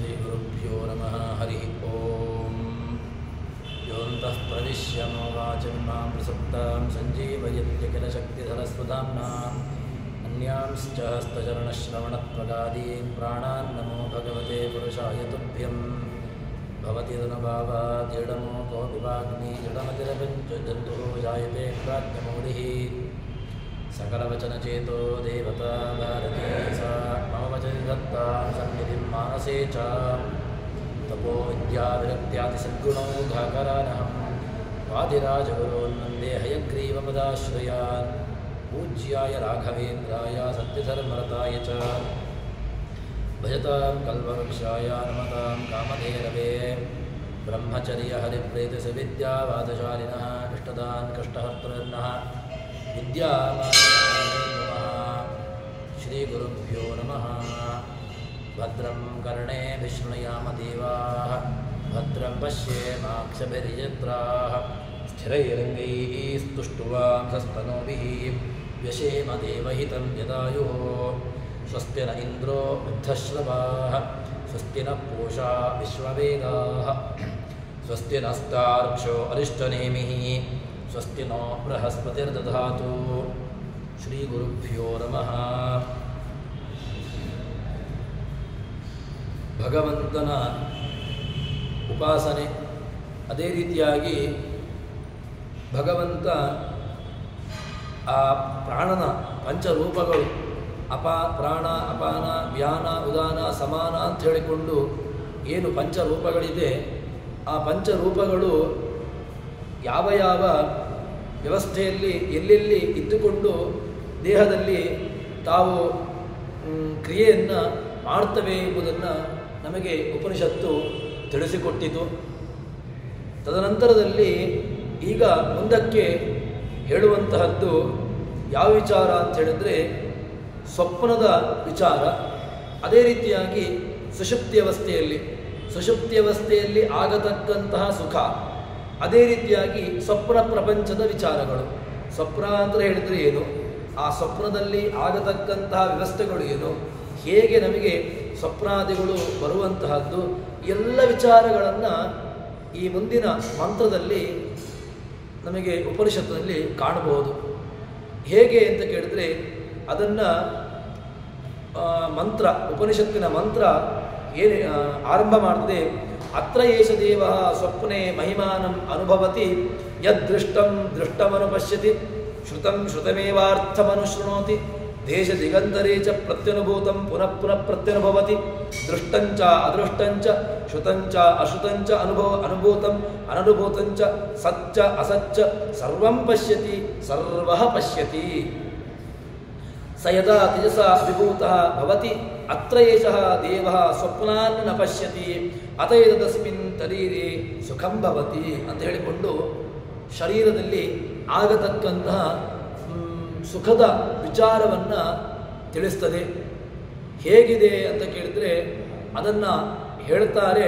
श्रीगुरुभ्यो नमः हरिः ॐ योऽन्तः प्रविश्य मम वाचमिमां प्रसुप्तां सञ्जीवयत्य किल शक्तिधरस्वधाम्नाम् अन्यांश्च हस्तचरणश्रवणत्वगादीन् प्राणान् नमो भगवते पुरुषाय तुभ्यं भवति तनुभावादीडमो कोऽपि वाग्मी जडमतिरपञ्चजन्तुः जायते प्राज्ञमौलिः सकलवचनचेतो देवता भारती सा मम वचनि दत्तां सन्निधिं मानसे च तपो विद्याविरक्त्यादिसद्गुणौ घाकरानहं वादिराजगुरोन्वन्दे हयग्रीवपदाश्रयान् पूज्याय राघवेन्द्राय सत्यधर्मरताय च भजतां कल्पवृक्षाय नमतां कामधेरवे ब्रह्मचर्यहरिप्रेतसविद्यावादशालिनः इष्टदान् कष्टहर्तृन्नः विद्यामानः श्रीगुरुभ्यो नमः भद्रं कर्णे विष्णुयामदेवाः भद्रं पश्येमाक्षभिर्यत्राः स्थिरैरङ्गैः स्तुष्टुवांसस्तनोभिः व्यशेम देवहितं यदायुः स्वस्ति न इन्द्रो वृद्धश्रवाः स्वस्ति न पूषा विश्ववेदाः स्वस्ति नस्तार्क्ष्यो अरिष्टनेमिः स्वस्ति नो बृहस्पतिर्दधातु ಶ್ರೀಗುರುಭ್ಯೋ ನಮಃ ಭಗವಂತನ ಉಪಾಸನೆ ಅದೇ ರೀತಿಯಾಗಿ ಭಗವಂತ ಆ ಪ್ರಾಣನ ಪಂಚರೂಪಗಳು ಅಪ ಪ್ರಾಣ ಅಪಾನ ವ್ಯಾನ ಉದಾನ ಸಮಾನ ಅಂತ ಹೇಳಿಕೊಂಡು ಏನು ಪಂಚರೂಪಗಳಿದೆ ಆ ಪಂಚರೂಪಗಳು ಯಾವ ಯಾವ ವ್ಯವಸ್ಥೆಯಲ್ಲಿ ಎಲ್ಲೆಲ್ಲಿ ಇದ್ದುಕೊಂಡು ದೇಹದಲ್ಲಿ ತಾವು ಕ್ರಿಯೆಯನ್ನು ಮಾಡ್ತವೆ ಎಂಬುದನ್ನು ನಮಗೆ ಉಪನಿಷತ್ತು ತಿಳಿಸಿಕೊಟ್ಟಿತು ತದನಂತರದಲ್ಲಿ ಈಗ ಮುಂದಕ್ಕೆ ಹೇಳುವಂತಹದ್ದು ಯಾವ ವಿಚಾರ ಅಂತ ಹೇಳಿದ್ರೆ ಸ್ವಪ್ನದ ವಿಚಾರ ಅದೇ ರೀತಿಯಾಗಿ ಸುಷುಪ್ತಿ ಅವಸ್ಥೆಯಲ್ಲಿ ಸುಷುಪ್ತಿ ಅವಸ್ಥೆಯಲ್ಲಿ ಆಗತಕ್ಕಂತಹ ಸುಖ ಅದೇ ರೀತಿಯಾಗಿ ಸ್ವಪ್ನ ಪ್ರಪಂಚದ ವಿಚಾರಗಳು ಸ್ವಪ್ನ ಅಂತ ಹೇಳಿದರೆ ಏನು ಆ ಸ್ವಪ್ನದಲ್ಲಿ ಆಗತಕ್ಕಂತಹ ವ್ಯವಸ್ಥೆಗಳು ಏನು ಹೇಗೆ ನಮಗೆ ಸ್ವಪ್ನಾದಿಗಳು ಬರುವಂತಹದ್ದು ಎಲ್ಲ ವಿಚಾರಗಳನ್ನು ಈ ಮುಂದಿನ ಮಂತ್ರದಲ್ಲಿ ನಮಗೆ ಉಪನಿಷತ್ತಿನಲ್ಲಿ ಕಾಣಬಹುದು ಹೇಗೆ ಅಂತ ಕೇಳಿದ್ರೆ ಅದನ್ನು ಮಂತ್ರ ಉಪನಿಷತ್ತಿನ ಮಂತ್ರ ಏನು ಆರಂಭ ಮಾಡ್ತದೆ ಅತ್ರ ಏಷ ದೇವ ಸ್ವಪ್ನೆ ಮಹಿಮಾನಂ ಅನುಭವತಿ ಯದೃಷ್ಟಂ ದೃಷ್ಟಮನುಪಶ್ಯತಿ ಶ್ರುತಂ ಶ್ರುತಮೇವಾರ್ಥಮನುಶೃಣೋತಿ ದೇಶ ದಿಗಂತರೇ ಚ ಪ್ರತ್ಯನುಭೂತಂ ಪುನಃ ಪುನಃ ಪ್ರತ್ಯನುಭವತಿ ದೃಷ್ಟಂಚ ಅದೃಷ್ಟಂಚ ಶ್ರುತಂಚ ಅಶ್ರುತಂಚ ಅನುಭವ ಅನುಭೂತಂ ಅನನುಭೂತಂಚ ಸಚ್ಚ ಅಸಚ್ಚ ಸರ್ವಂ ಪಶ್ಯತಿ ಸರ್ವ ಪಶ್ಯತಿ ಸ ಯದಾ ತೇಜಸ ವಿಭೂತ ಭವತಿ ಅತ್ರ ಏಷಃ ದೇವ ಸ್ವಪ್ನಾನ್ ನ ಪಶ್ಯತಿ ಅತ ತಸ್ಮಿನ್ ತರೀರಿ ಸುಖಂ ಭವತಿ ಅಂತ ಹೇಳಿಕೊಂಡು ಶರೀರದಲ್ಲಿ ಆಗತಕ್ಕಂತಹ ಸುಖದ ವಿಚಾರವನ್ನು ತಿಳಿಸ್ತದೆ ಹೇಗಿದೆ ಅಂತ ಕೇಳಿದರೆ ಅದನ್ನು ಹೇಳ್ತಾರೆ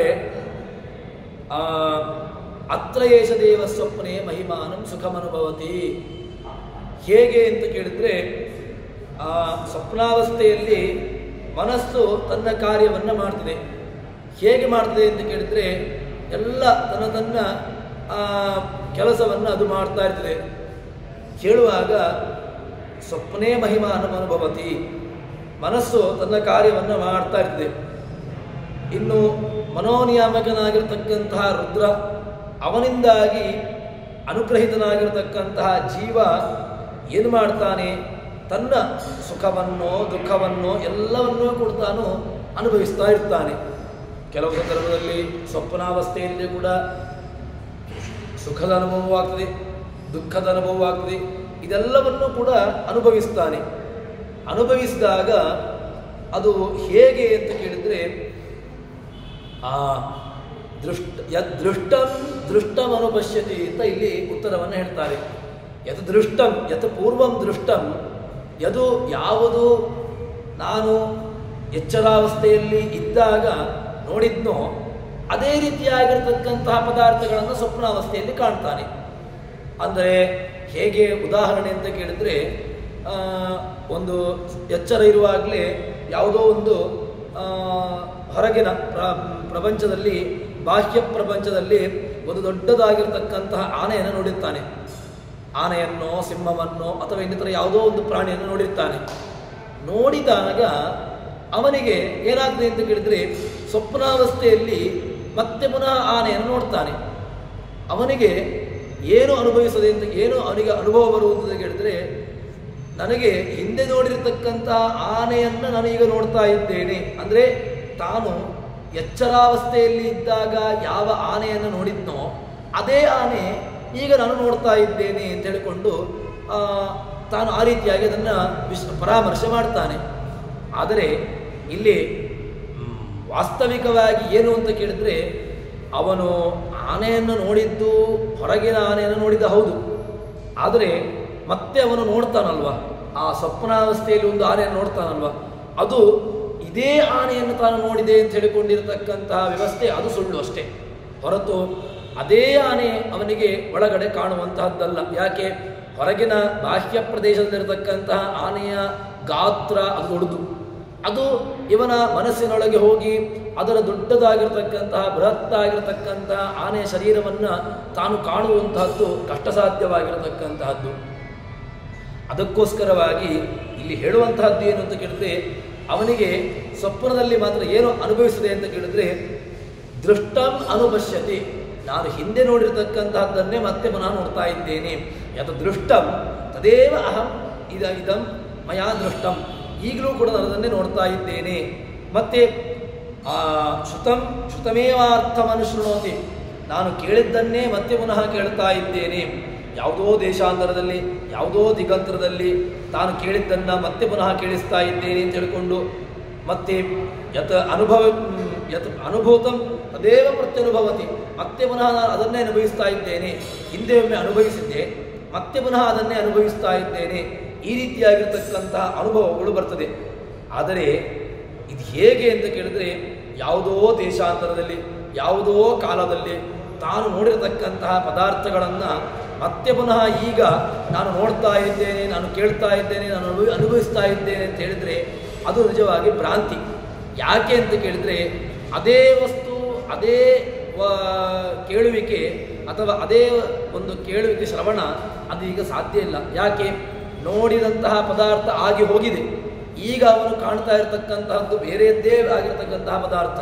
ಅತ್ರ ಏಷ ದೇವ ಸ್ವಪ್ನೆ ಮಹಿಮಾನಂ ಸುಖಮನುಭವತಿ ಹೇಗೆ ಅಂತ ಕೇಳಿದರೆ ಆ ಸ್ವಪ್ನಾವಸ್ಥೆಯಲ್ಲಿ ಮನಸ್ಸು ತನ್ನ ಕಾರ್ಯವನ್ನು ಮಾಡ್ತದೆ ಹೇಗೆ ಮಾಡ್ತದೆ ಅಂತ ಕೇಳಿದರೆ ಎಲ್ಲ ತನ್ನ ತನ್ನ ಕೆಲಸವನ್ನು ಅದು ಮಾಡ್ತಾ ಇರ್ತದೆ ಕೇಳುವಾಗ ಸ್ವಪ್ನೇ ಮಹಿಮಾನ ಅನುಭವತಿ ಮನಸ್ಸು ತನ್ನ ಕಾರ್ಯವನ್ನು ಮಾಡ್ತಾ ಇರ್ತದೆ ಇನ್ನು ಮನೋನಿಯಾಮಕನಾಗಿರ್ತಕ್ಕಂತಹ ರುದ್ರ ಅವನಿಂದಾಗಿ ಅನುಗ್ರಹಿತನಾಗಿರ್ತಕ್ಕಂತಹ ಜೀವ ಏನು ಮಾಡ್ತಾನೆ ತನ್ನ ಸುಖವನ್ನೋ ದುಃಖವನ್ನೋ ಎಲ್ಲವನ್ನೂ ಕೂಡ ತಾನು ಅನುಭವಿಸ್ತಾ ಇರ್ತಾನೆ ಕೆಲವು ಸಂದರ್ಭದಲ್ಲಿ ಸ್ವಪ್ನಾವಸ್ಥೆಯಲ್ಲಿ ಕೂಡ ಸುಖದ ಅನುಭವವಾಗ್ತದೆ ದುಃಖದ ಅನುಭವವಾಗ್ತದೆ ಇದೆಲ್ಲವನ್ನೂ ಕೂಡ ಅನುಭವಿಸ್ತಾನೆ ಅನುಭವಿಸಿದಾಗ ಅದು ಹೇಗೆ ಅಂತ ಕೇಳಿದರೆ ಆ ದೃಷ್ಟ ಯದ್ ದೃಷ್ಟಂ ದೃಷ್ಟಂ ಅನುಪಶ್ಯತಿ ಅಂತ ಇಲ್ಲಿ ಉತ್ತರವನ್ನು ಹೇಳ್ತಾರೆ ಯತ್ ದೃಷ್ಟಂ ಯತ್ ಪೂರ್ವಂ ದೃಷ್ಟಂ ಯದು ಯಾವುದು ನಾನು ಎಚ್ಚರಾವಸ್ಥೆಯಲ್ಲಿ ಇದ್ದಾಗ ನೋಡಿದ್ನೋ ಅದೇ ರೀತಿಯಾಗಿರ್ತಕ್ಕಂತಹ ಪದಾರ್ಥಗಳನ್ನು ಸ್ವಪ್ನಾವಸ್ಥೆಯಲ್ಲಿ ಕಾಣ್ತಾನೆ ಅಂದರೆ ಹೇಗೆ ಉದಾಹರಣೆ ಅಂತ ಕೇಳಿದರೆ ಒಂದು ಎಚ್ಚರ ಇರುವಾಗಲೇ ಯಾವುದೋ ಒಂದು ಹೊರಗಿನ ಪ್ರ- ಪ್ರಪಂಚದಲ್ಲಿ ಬಾಹ್ಯ ಪ್ರಪಂಚದಲ್ಲಿ ಒಂದು ದೊಡ್ಡದಾಗಿರ್ತಕ್ಕಂತಹ ಆನೆಯನ್ನು ನೋಡಿರ್ತಾನೆ ಆನೆಯನ್ನೋ ಸಿಂಹವನ್ನೋ ಅಥವಾ ಇನ್ನಿತರ ಯಾವುದೋ ಒಂದು ಪ್ರಾಣಿಯನ್ನು ನೋಡಿರ್ತಾನೆ ನೋಡಿದಾಗ ಅವನಿಗೆ ಏನಾಗ್ತದೆ ಅಂತ ಕೇಳಿದ್ರೆ ಸ್ವಪ್ನಾವಸ್ಥೆಯಲ್ಲಿ ಮತ್ತೆ ಪುನಃ ಆನೆಯನ್ನು ನೋಡ್ತಾನೆ ಅವನಿಗೆ ಏನು ಅನುಭವಿಸದೆ ಅಂತ ಏನು ಅವನಿಗೆ ಅನುಭವ ಬರುವುದು ಅಂತ ಕೇಳಿದ್ರೆ ನನಗೆ ಹಿಂದೆ ನೋಡಿರತಕ್ಕಂಥ ಆನೆಯನ್ನು ನಾನು ಈಗ ನೋಡ್ತಾ ಇದ್ದೇನೆ ಅಂದರೆ ತಾನು ಎಚ್ಚರಾವಸ್ಥೆಯಲ್ಲಿ ಇದ್ದಾಗ ಯಾವ ಆನೆಯನ್ನು ನೋಡಿದ್ನೋ ಅದೇ ಆನೆ ಈಗ ನಾನು ನೋಡ್ತಾ ಇದ್ದೇನೆ ಅಂತ ಹೇಳಿಕೊಂಡು ಆ, ತಾನು ಆ ರೀತಿಯಾಗಿ ಅದನ್ನು ವಿಶ್ ಪರಾಮರ್ಶೆ ಮಾಡ್ತಾನೆ ಆದರೆ ಇಲ್ಲಿ ಮ್, ವಾಸ್ತವಿಕವಾಗಿ ಏನು ಅಂತ ಕೇಳಿದ್ರೆ ಅವನು ಆನೆಯನ್ನು ನೋಡಿದ್ದು ಹೊರಗಿನ ಆನೆಯನ್ನು ನೋಡಿದ ಹೌದು ಆದರೆ ಮತ್ತೆ ಅವನು ನೋಡ್ತಾನಲ್ವ ಆ ಸ್ವಪ್ನಾವಸ್ಥೆಯಲ್ಲಿ ಒಂದು ಆನೆಯನ್ನು ನೋಡ್ತಾನಲ್ವ ಅದು ಇದೇ ಆನೆಯನ್ನು ತಾನು ನೋಡಿದೆ ಅಂತ ಹೇಳಿಕೊಂಡಿರತಕ್ಕಂತಹ ವ್ಯವಸ್ಥೆ ಅದು ಸುಳ್ಳು ಅಷ್ಟೇ ಹೊರತು ಅದೇ ಆನೆ ಅವನಿಗೆ ಒಳಗಡೆ ಕಾಣುವಂತಹದ್ದಲ್ಲ ಯಾಕೆ ಹೊರಗಿನ ಬಾಹ್ಯ ಪ್ರದೇಶದಲ್ಲಿರತಕ್ಕಂತಹ ಆನೆಯ ಗಾತ್ರ ಅದು ದೊಡ್ಡದು ಅದು ಇವನ ಮನಸ್ಸಿನೊಳಗೆ ಹೋಗಿ ಅದರ ದೊಡ್ಡದಾಗಿರ್ತಕ್ಕಂತಹ ಬೃಹತ್ತಾಗಿರ್ತಕ್ಕಂತಹ ಆನೆಯ ಶರೀರವನ್ನು ತಾನು ಕಾಣುವಂತಹದ್ದು ಕಷ್ಟ ಸಾಧ್ಯವಾಗಿರತಕ್ಕಂತಹದ್ದು ಅದಕ್ಕೋಸ್ಕರವಾಗಿ ಇಲ್ಲಿ ಹೇಳುವಂತಹದ್ದು ಏನು ಅಂತ ಕೇಳಿದ್ರೆ ಅವನಿಗೆ ಸ್ವಪ್ನದಲ್ಲಿ ಮಾತ್ರ ಏನು ಅನುಭವಿಸಿದೆ ಅಂತ ಕೇಳಿದ್ರೆ ದೃಷ್ಟಂ ಅನುಪಶ್ಯತೆ ನಾನು ಹಿಂದೆ ನೋಡಿರ್ತಕ್ಕಂತಹದ್ದನ್ನೇ ಮತ್ತೆ ಪುನಃ ನೋಡ್ತಾ ಇದ್ದೇನೆ ಯತ್ ದೃಷ್ಟಂ ತದೇವ ಅಹಂ ಇದ ಇದಂ ಮಯಾ ದೃಷ್ಟಂ ಈಗಲೂ ಕೂಡ ನಾನು ಅದನ್ನೇ ನೋಡ್ತಾ ಇದ್ದೇನೆ ಮತ್ತೆ ಆ ಶ್ರುತಂ ಶ್ರುತಮೇವಾರ್ಥಮನುಶೃಣೋತಿ ನಾನು ಕೇಳಿದ್ದನ್ನೇ ಮತ್ತೆ ಪುನಃ ಕೇಳ್ತಾ ಇದ್ದೇನೆ ಯಾವುದೋ ದೇಶಾಂತರದಲ್ಲಿ ಯಾವುದೋ ದಿಗಂತರದಲ್ಲಿ ತಾನು ಕೇಳಿದ್ದನ್ನು ಮತ್ತೆ ಪುನಃ ಕೇಳಿಸ್ತಾ ಇದ್ದೇನೆ ಅಂತ ಹೇಳಿಕೊಂಡು ಮತ್ತೆ ಯತ್ ಅನುಭವ ಯತ್ ಅನುಭೂತಂ ತದೇವ ಪ್ರತ್ಯನುಭವತಿ ಮತ್ತೆ ಪುನಃ ನಾನು ಅದನ್ನೇ ಅನುಭವಿಸ್ತಾ ಇದ್ದೇನೆ ಹಿಂದೆ ಒಮ್ಮೆ ಅನುಭವಿಸಿದ್ದೆ ಮತ್ತೆ ಪುನಃ ಅದನ್ನೇ ಅನುಭವಿಸ್ತಾ ಇದ್ದೇನೆ ಈ ರೀತಿಯಾಗಿರ್ತಕ್ಕಂತಹ ಅನುಭವಗಳು ಬರ್ತದೆ ಆದರೆ ಇದು ಹೇಗೆ ಅಂತ ಕೇಳಿದ್ರೆ ಯಾವುದೋ ದೇಶಾಂತರದಲ್ಲಿ ಯಾವುದೋ ಕಾಲದಲ್ಲಿ ತಾನು ನೋಡಿರತಕ್ಕಂತಹ ಪದಾರ್ಥಗಳನ್ನು ಮತ್ತೆ ಪುನಃ ಈಗ ನಾನು ನೋಡ್ತಾ ಇದ್ದೇನೆ ನಾನು ಕೇಳ್ತಾ ಇದ್ದೇನೆ ನಾನು ಅನುಭವಿ ಅನುಭವಿಸ್ತಾ ಇದ್ದೇನೆ ಅಂತ ಹೇಳಿದರೆ ಅದು ನಿಜವಾಗಿ ಭ್ರಾಂತಿ ಯಾಕೆ ಅಂತ ಕೇಳಿದರೆ ಅದೇ ವಸ್ತು ಅದೇ ವ- ಕೇಳುವಿಕೆ ಅಥವಾ ಅದೇ ಒಂದು ಕೇಳುವಿಕೆ ಶ್ರವಣ ಅದು ಈಗ ಸಾಧ್ಯ ಇಲ್ಲ ಯಾಕೆ ನೋಡಿದಂತಹ ಪದಾರ್ಥ ಆಗಿ ಹೋಗಿದೆ ಈಗ ಅವನು ಕಾಣ್ತಾ ಇರತಕ್ಕಂತಹದ್ದು ಬೇರೆಯದ್ದೇ ಆಗಿರತಕ್ಕಂತಹ ಪದಾರ್ಥ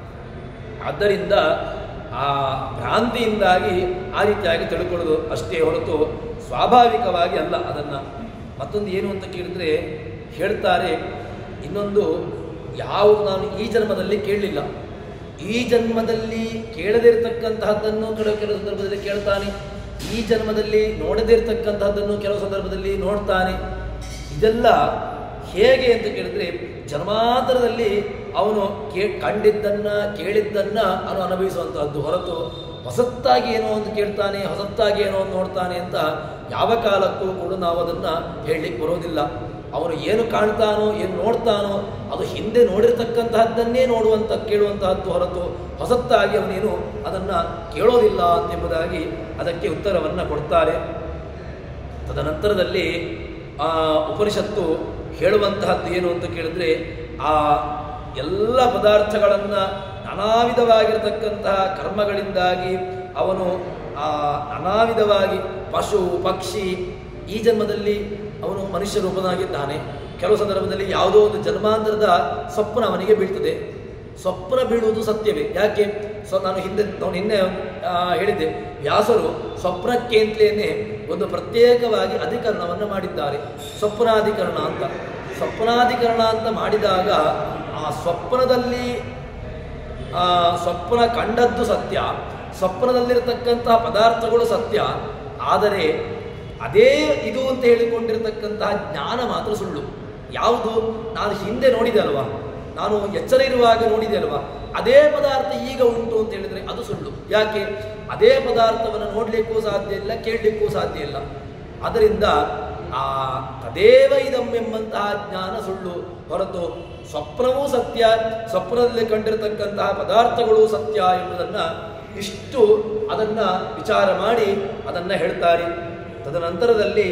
ಆದ್ದರಿಂದ ಆ ಭ್ರಾಂತಿಯಿಂದಾಗಿ ಆ ರೀತಿಯಾಗಿ ತಿಳ್ಕೊಳ್ಳೋದು ಅಷ್ಟೇ ಹೊರತು ಸ್ವಾಭಾವಿಕವಾಗಿ ಅಲ್ಲ ಅದನ್ನು ಮತ್ತೊಂದು ಏನು ಅಂತ ಕೇಳಿದರೆ ಹೇಳ್ತಾರೆ ಇನ್ನೊಂದು ಯಾವುದು ನಾನು ಈ ಜನ್ಮದಲ್ಲಿ ಕೇಳಲಿಲ್ಲ ಈ ಜನ್ಮದಲ್ಲಿ ಕೇಳದೇ ಇರತಕ್ಕಂತಹದ್ದನ್ನು ಕೆಲವು ಕೆಲವು ಸಂದರ್ಭದಲ್ಲಿ ಕೇಳ್ತಾನೆ ಈ ಜನ್ಮದಲ್ಲಿ ನೋಡದೇ ಇರತಕ್ಕಂತಹದ್ದನ್ನು ಕೆಲವು ಸಂದರ್ಭದಲ್ಲಿ ನೋಡ್ತಾನೆ ಇದೆಲ್ಲ ಹೇಗೆ ಅಂತ ಕೇಳಿದ್ರೆ ಜನ್ಮಾಂತರದಲ್ಲಿ ಅವನು ಕೇ ಕಂಡಿದ್ದನ್ನ ಕೇಳಿದ್ದನ್ನ ಅವನು ಅನುಭವಿಸುವಂತಹದ್ದು ಹೊರತು ಹೊಸತ್ತಾಗಿ ಏನೋ ಒಂದು ಕೇಳ್ತಾನೆ ಹೊಸತ್ತಾಗಿ ಏನೋ ಒಂದು ನೋಡ್ತಾನೆ ಅಂತ ಯಾವ ಕಾಲಕ್ಕೂ ಕೂಡ ನಾವು ಅದನ್ನು ಹೇಳಲಿಕ್ಕೆ ಬರೋದಿಲ್ಲ ಅವನು ಏನು ಕಾಣ್ತಾನೋ ಏನು ನೋಡ್ತಾನೋ ಅದು ಹಿಂದೆ ನೋಡಿರ್ತಕ್ಕಂತಹದ್ದನ್ನೇ ನೋಡುವಂತ ಕೇಳುವಂತಹದ್ದು ಹೊರತು ಹೊಸತ್ತಾಗಿ ಅವನೇನು ಅದನ್ನು ಕೇಳೋದಿಲ್ಲ ಎಂಬುದಾಗಿ ಅದಕ್ಕೆ ಉತ್ತರವನ್ನು ಕೊಡ್ತಾರೆ ತದನಂತರದಲ್ಲಿ ಆ ಉಪನಿಷತ್ತು ಹೇಳುವಂತಹದ್ದು ಏನು ಅಂತ ಕೇಳಿದ್ರೆ ಆ ಎಲ್ಲ ಪದಾರ್ಥಗಳನ್ನು ನಾನಾ ವಿಧವಾಗಿರತಕ್ಕಂತಹ ಕರ್ಮಗಳಿಂದಾಗಿ ಅವನು ಆ ನಾನಾ ವಿಧವಾಗಿ ಪಶು ಪಕ್ಷಿ ಈ ಜನ್ಮದಲ್ಲಿ ಅವನು ಮನುಷ್ಯ ರೂಪನಾಗಿದ್ದಾನೆ ಕೆಲವು ಸಂದರ್ಭದಲ್ಲಿ ಯಾವುದೋ ಒಂದು ಜನ್ಮಾಂತರದ ಸ್ವಪ್ನ ಅವನಿಗೆ ಬೀಳ್ತದೆ ಸ್ವಪ್ನ ಬೀಳುವುದು ಸತ್ಯವೇ ಯಾಕೆ ಸೊ ನಾನು ಹಿಂದೆ ನಾನು ನಿನ್ನೆ ಆ, ಹೇಳಿದ್ದೆ ವ್ಯಾಸರು ಸ್ವಪ್ನಕ್ಕೆ ಅಂತಲೇ ಒಂದು ಪ್ರತ್ಯೇಕವಾಗಿ ಅಧಿಕರಣವನ್ನು ಮಾಡಿದ್ದಾರೆ ಸ್ವಪ್ನಾಧಿಕರಣ ಅಂತ ಸ್ವಪ್ನಾಧಿಕರಣ ಅಂತ ಮಾಡಿದಾಗ ಆ ಸ್ವಪ್ನದಲ್ಲಿ ಆ, ಸ್ವಪ್ನ ಕಂಡದ್ದು ಸತ್ಯ ಸ್ವಪ್ನದಲ್ಲಿರತಕ್ಕಂತಹ ಪದಾರ್ಥಗಳು ಸತ್ಯ ಆದರೆ ಅದೇ ಇದು ಅಂತ ಹೇಳಿಕೊಂಡಿರತಕ್ಕಂತಹ ಜ್ಞಾನ ಮಾತ್ರ ಸುಳ್ಳು ಯಾವುದು ನಾನು ಹಿಂದೆ ನೋಡಿದೆ ಅಲ್ವಾ ನಾನು ಎಚ್ಚರ ಇರುವಾಗ ನೋಡಿದೆ ಅಲ್ವಾ ಅದೇ ಪದಾರ್ಥ ಈಗ ಉಂಟು ಅಂತ ಹೇಳಿದ್ರೆ ಅದು ಸುಳ್ಳು ಯಾಕೆ ಅದೇ ಪದಾರ್ಥವನ್ನು ನೋಡಲಿಕ್ಕೂ ಸಾಧ್ಯ ಇಲ್ಲ ಕೇಳಲಿಕ್ಕೂ ಸಾಧ್ಯ ಇಲ್ಲ ಅದರಿಂದ ಆ ತದೇವ ಇದಂ ಎಂಬಂತಹ ಜ್ಞಾನ ಸುಳ್ಳು ಹೊರತು ಸ್ವಪ್ನವೂ ಸತ್ಯ ಸ್ವಪ್ನದಲ್ಲಿ ಕಂಡಿರತಕ್ಕಂತಹ ಪದಾರ್ಥಗಳು ಸತ್ಯ ಎಂಬುದನ್ನು ಇಷ್ಟು ಅದನ್ನು ವಿಚಾರ ಮಾಡಿ ಅದನ್ನು ಹೇಳ್ತಾರೆ ತದನಂತರದಲ್ಲಿ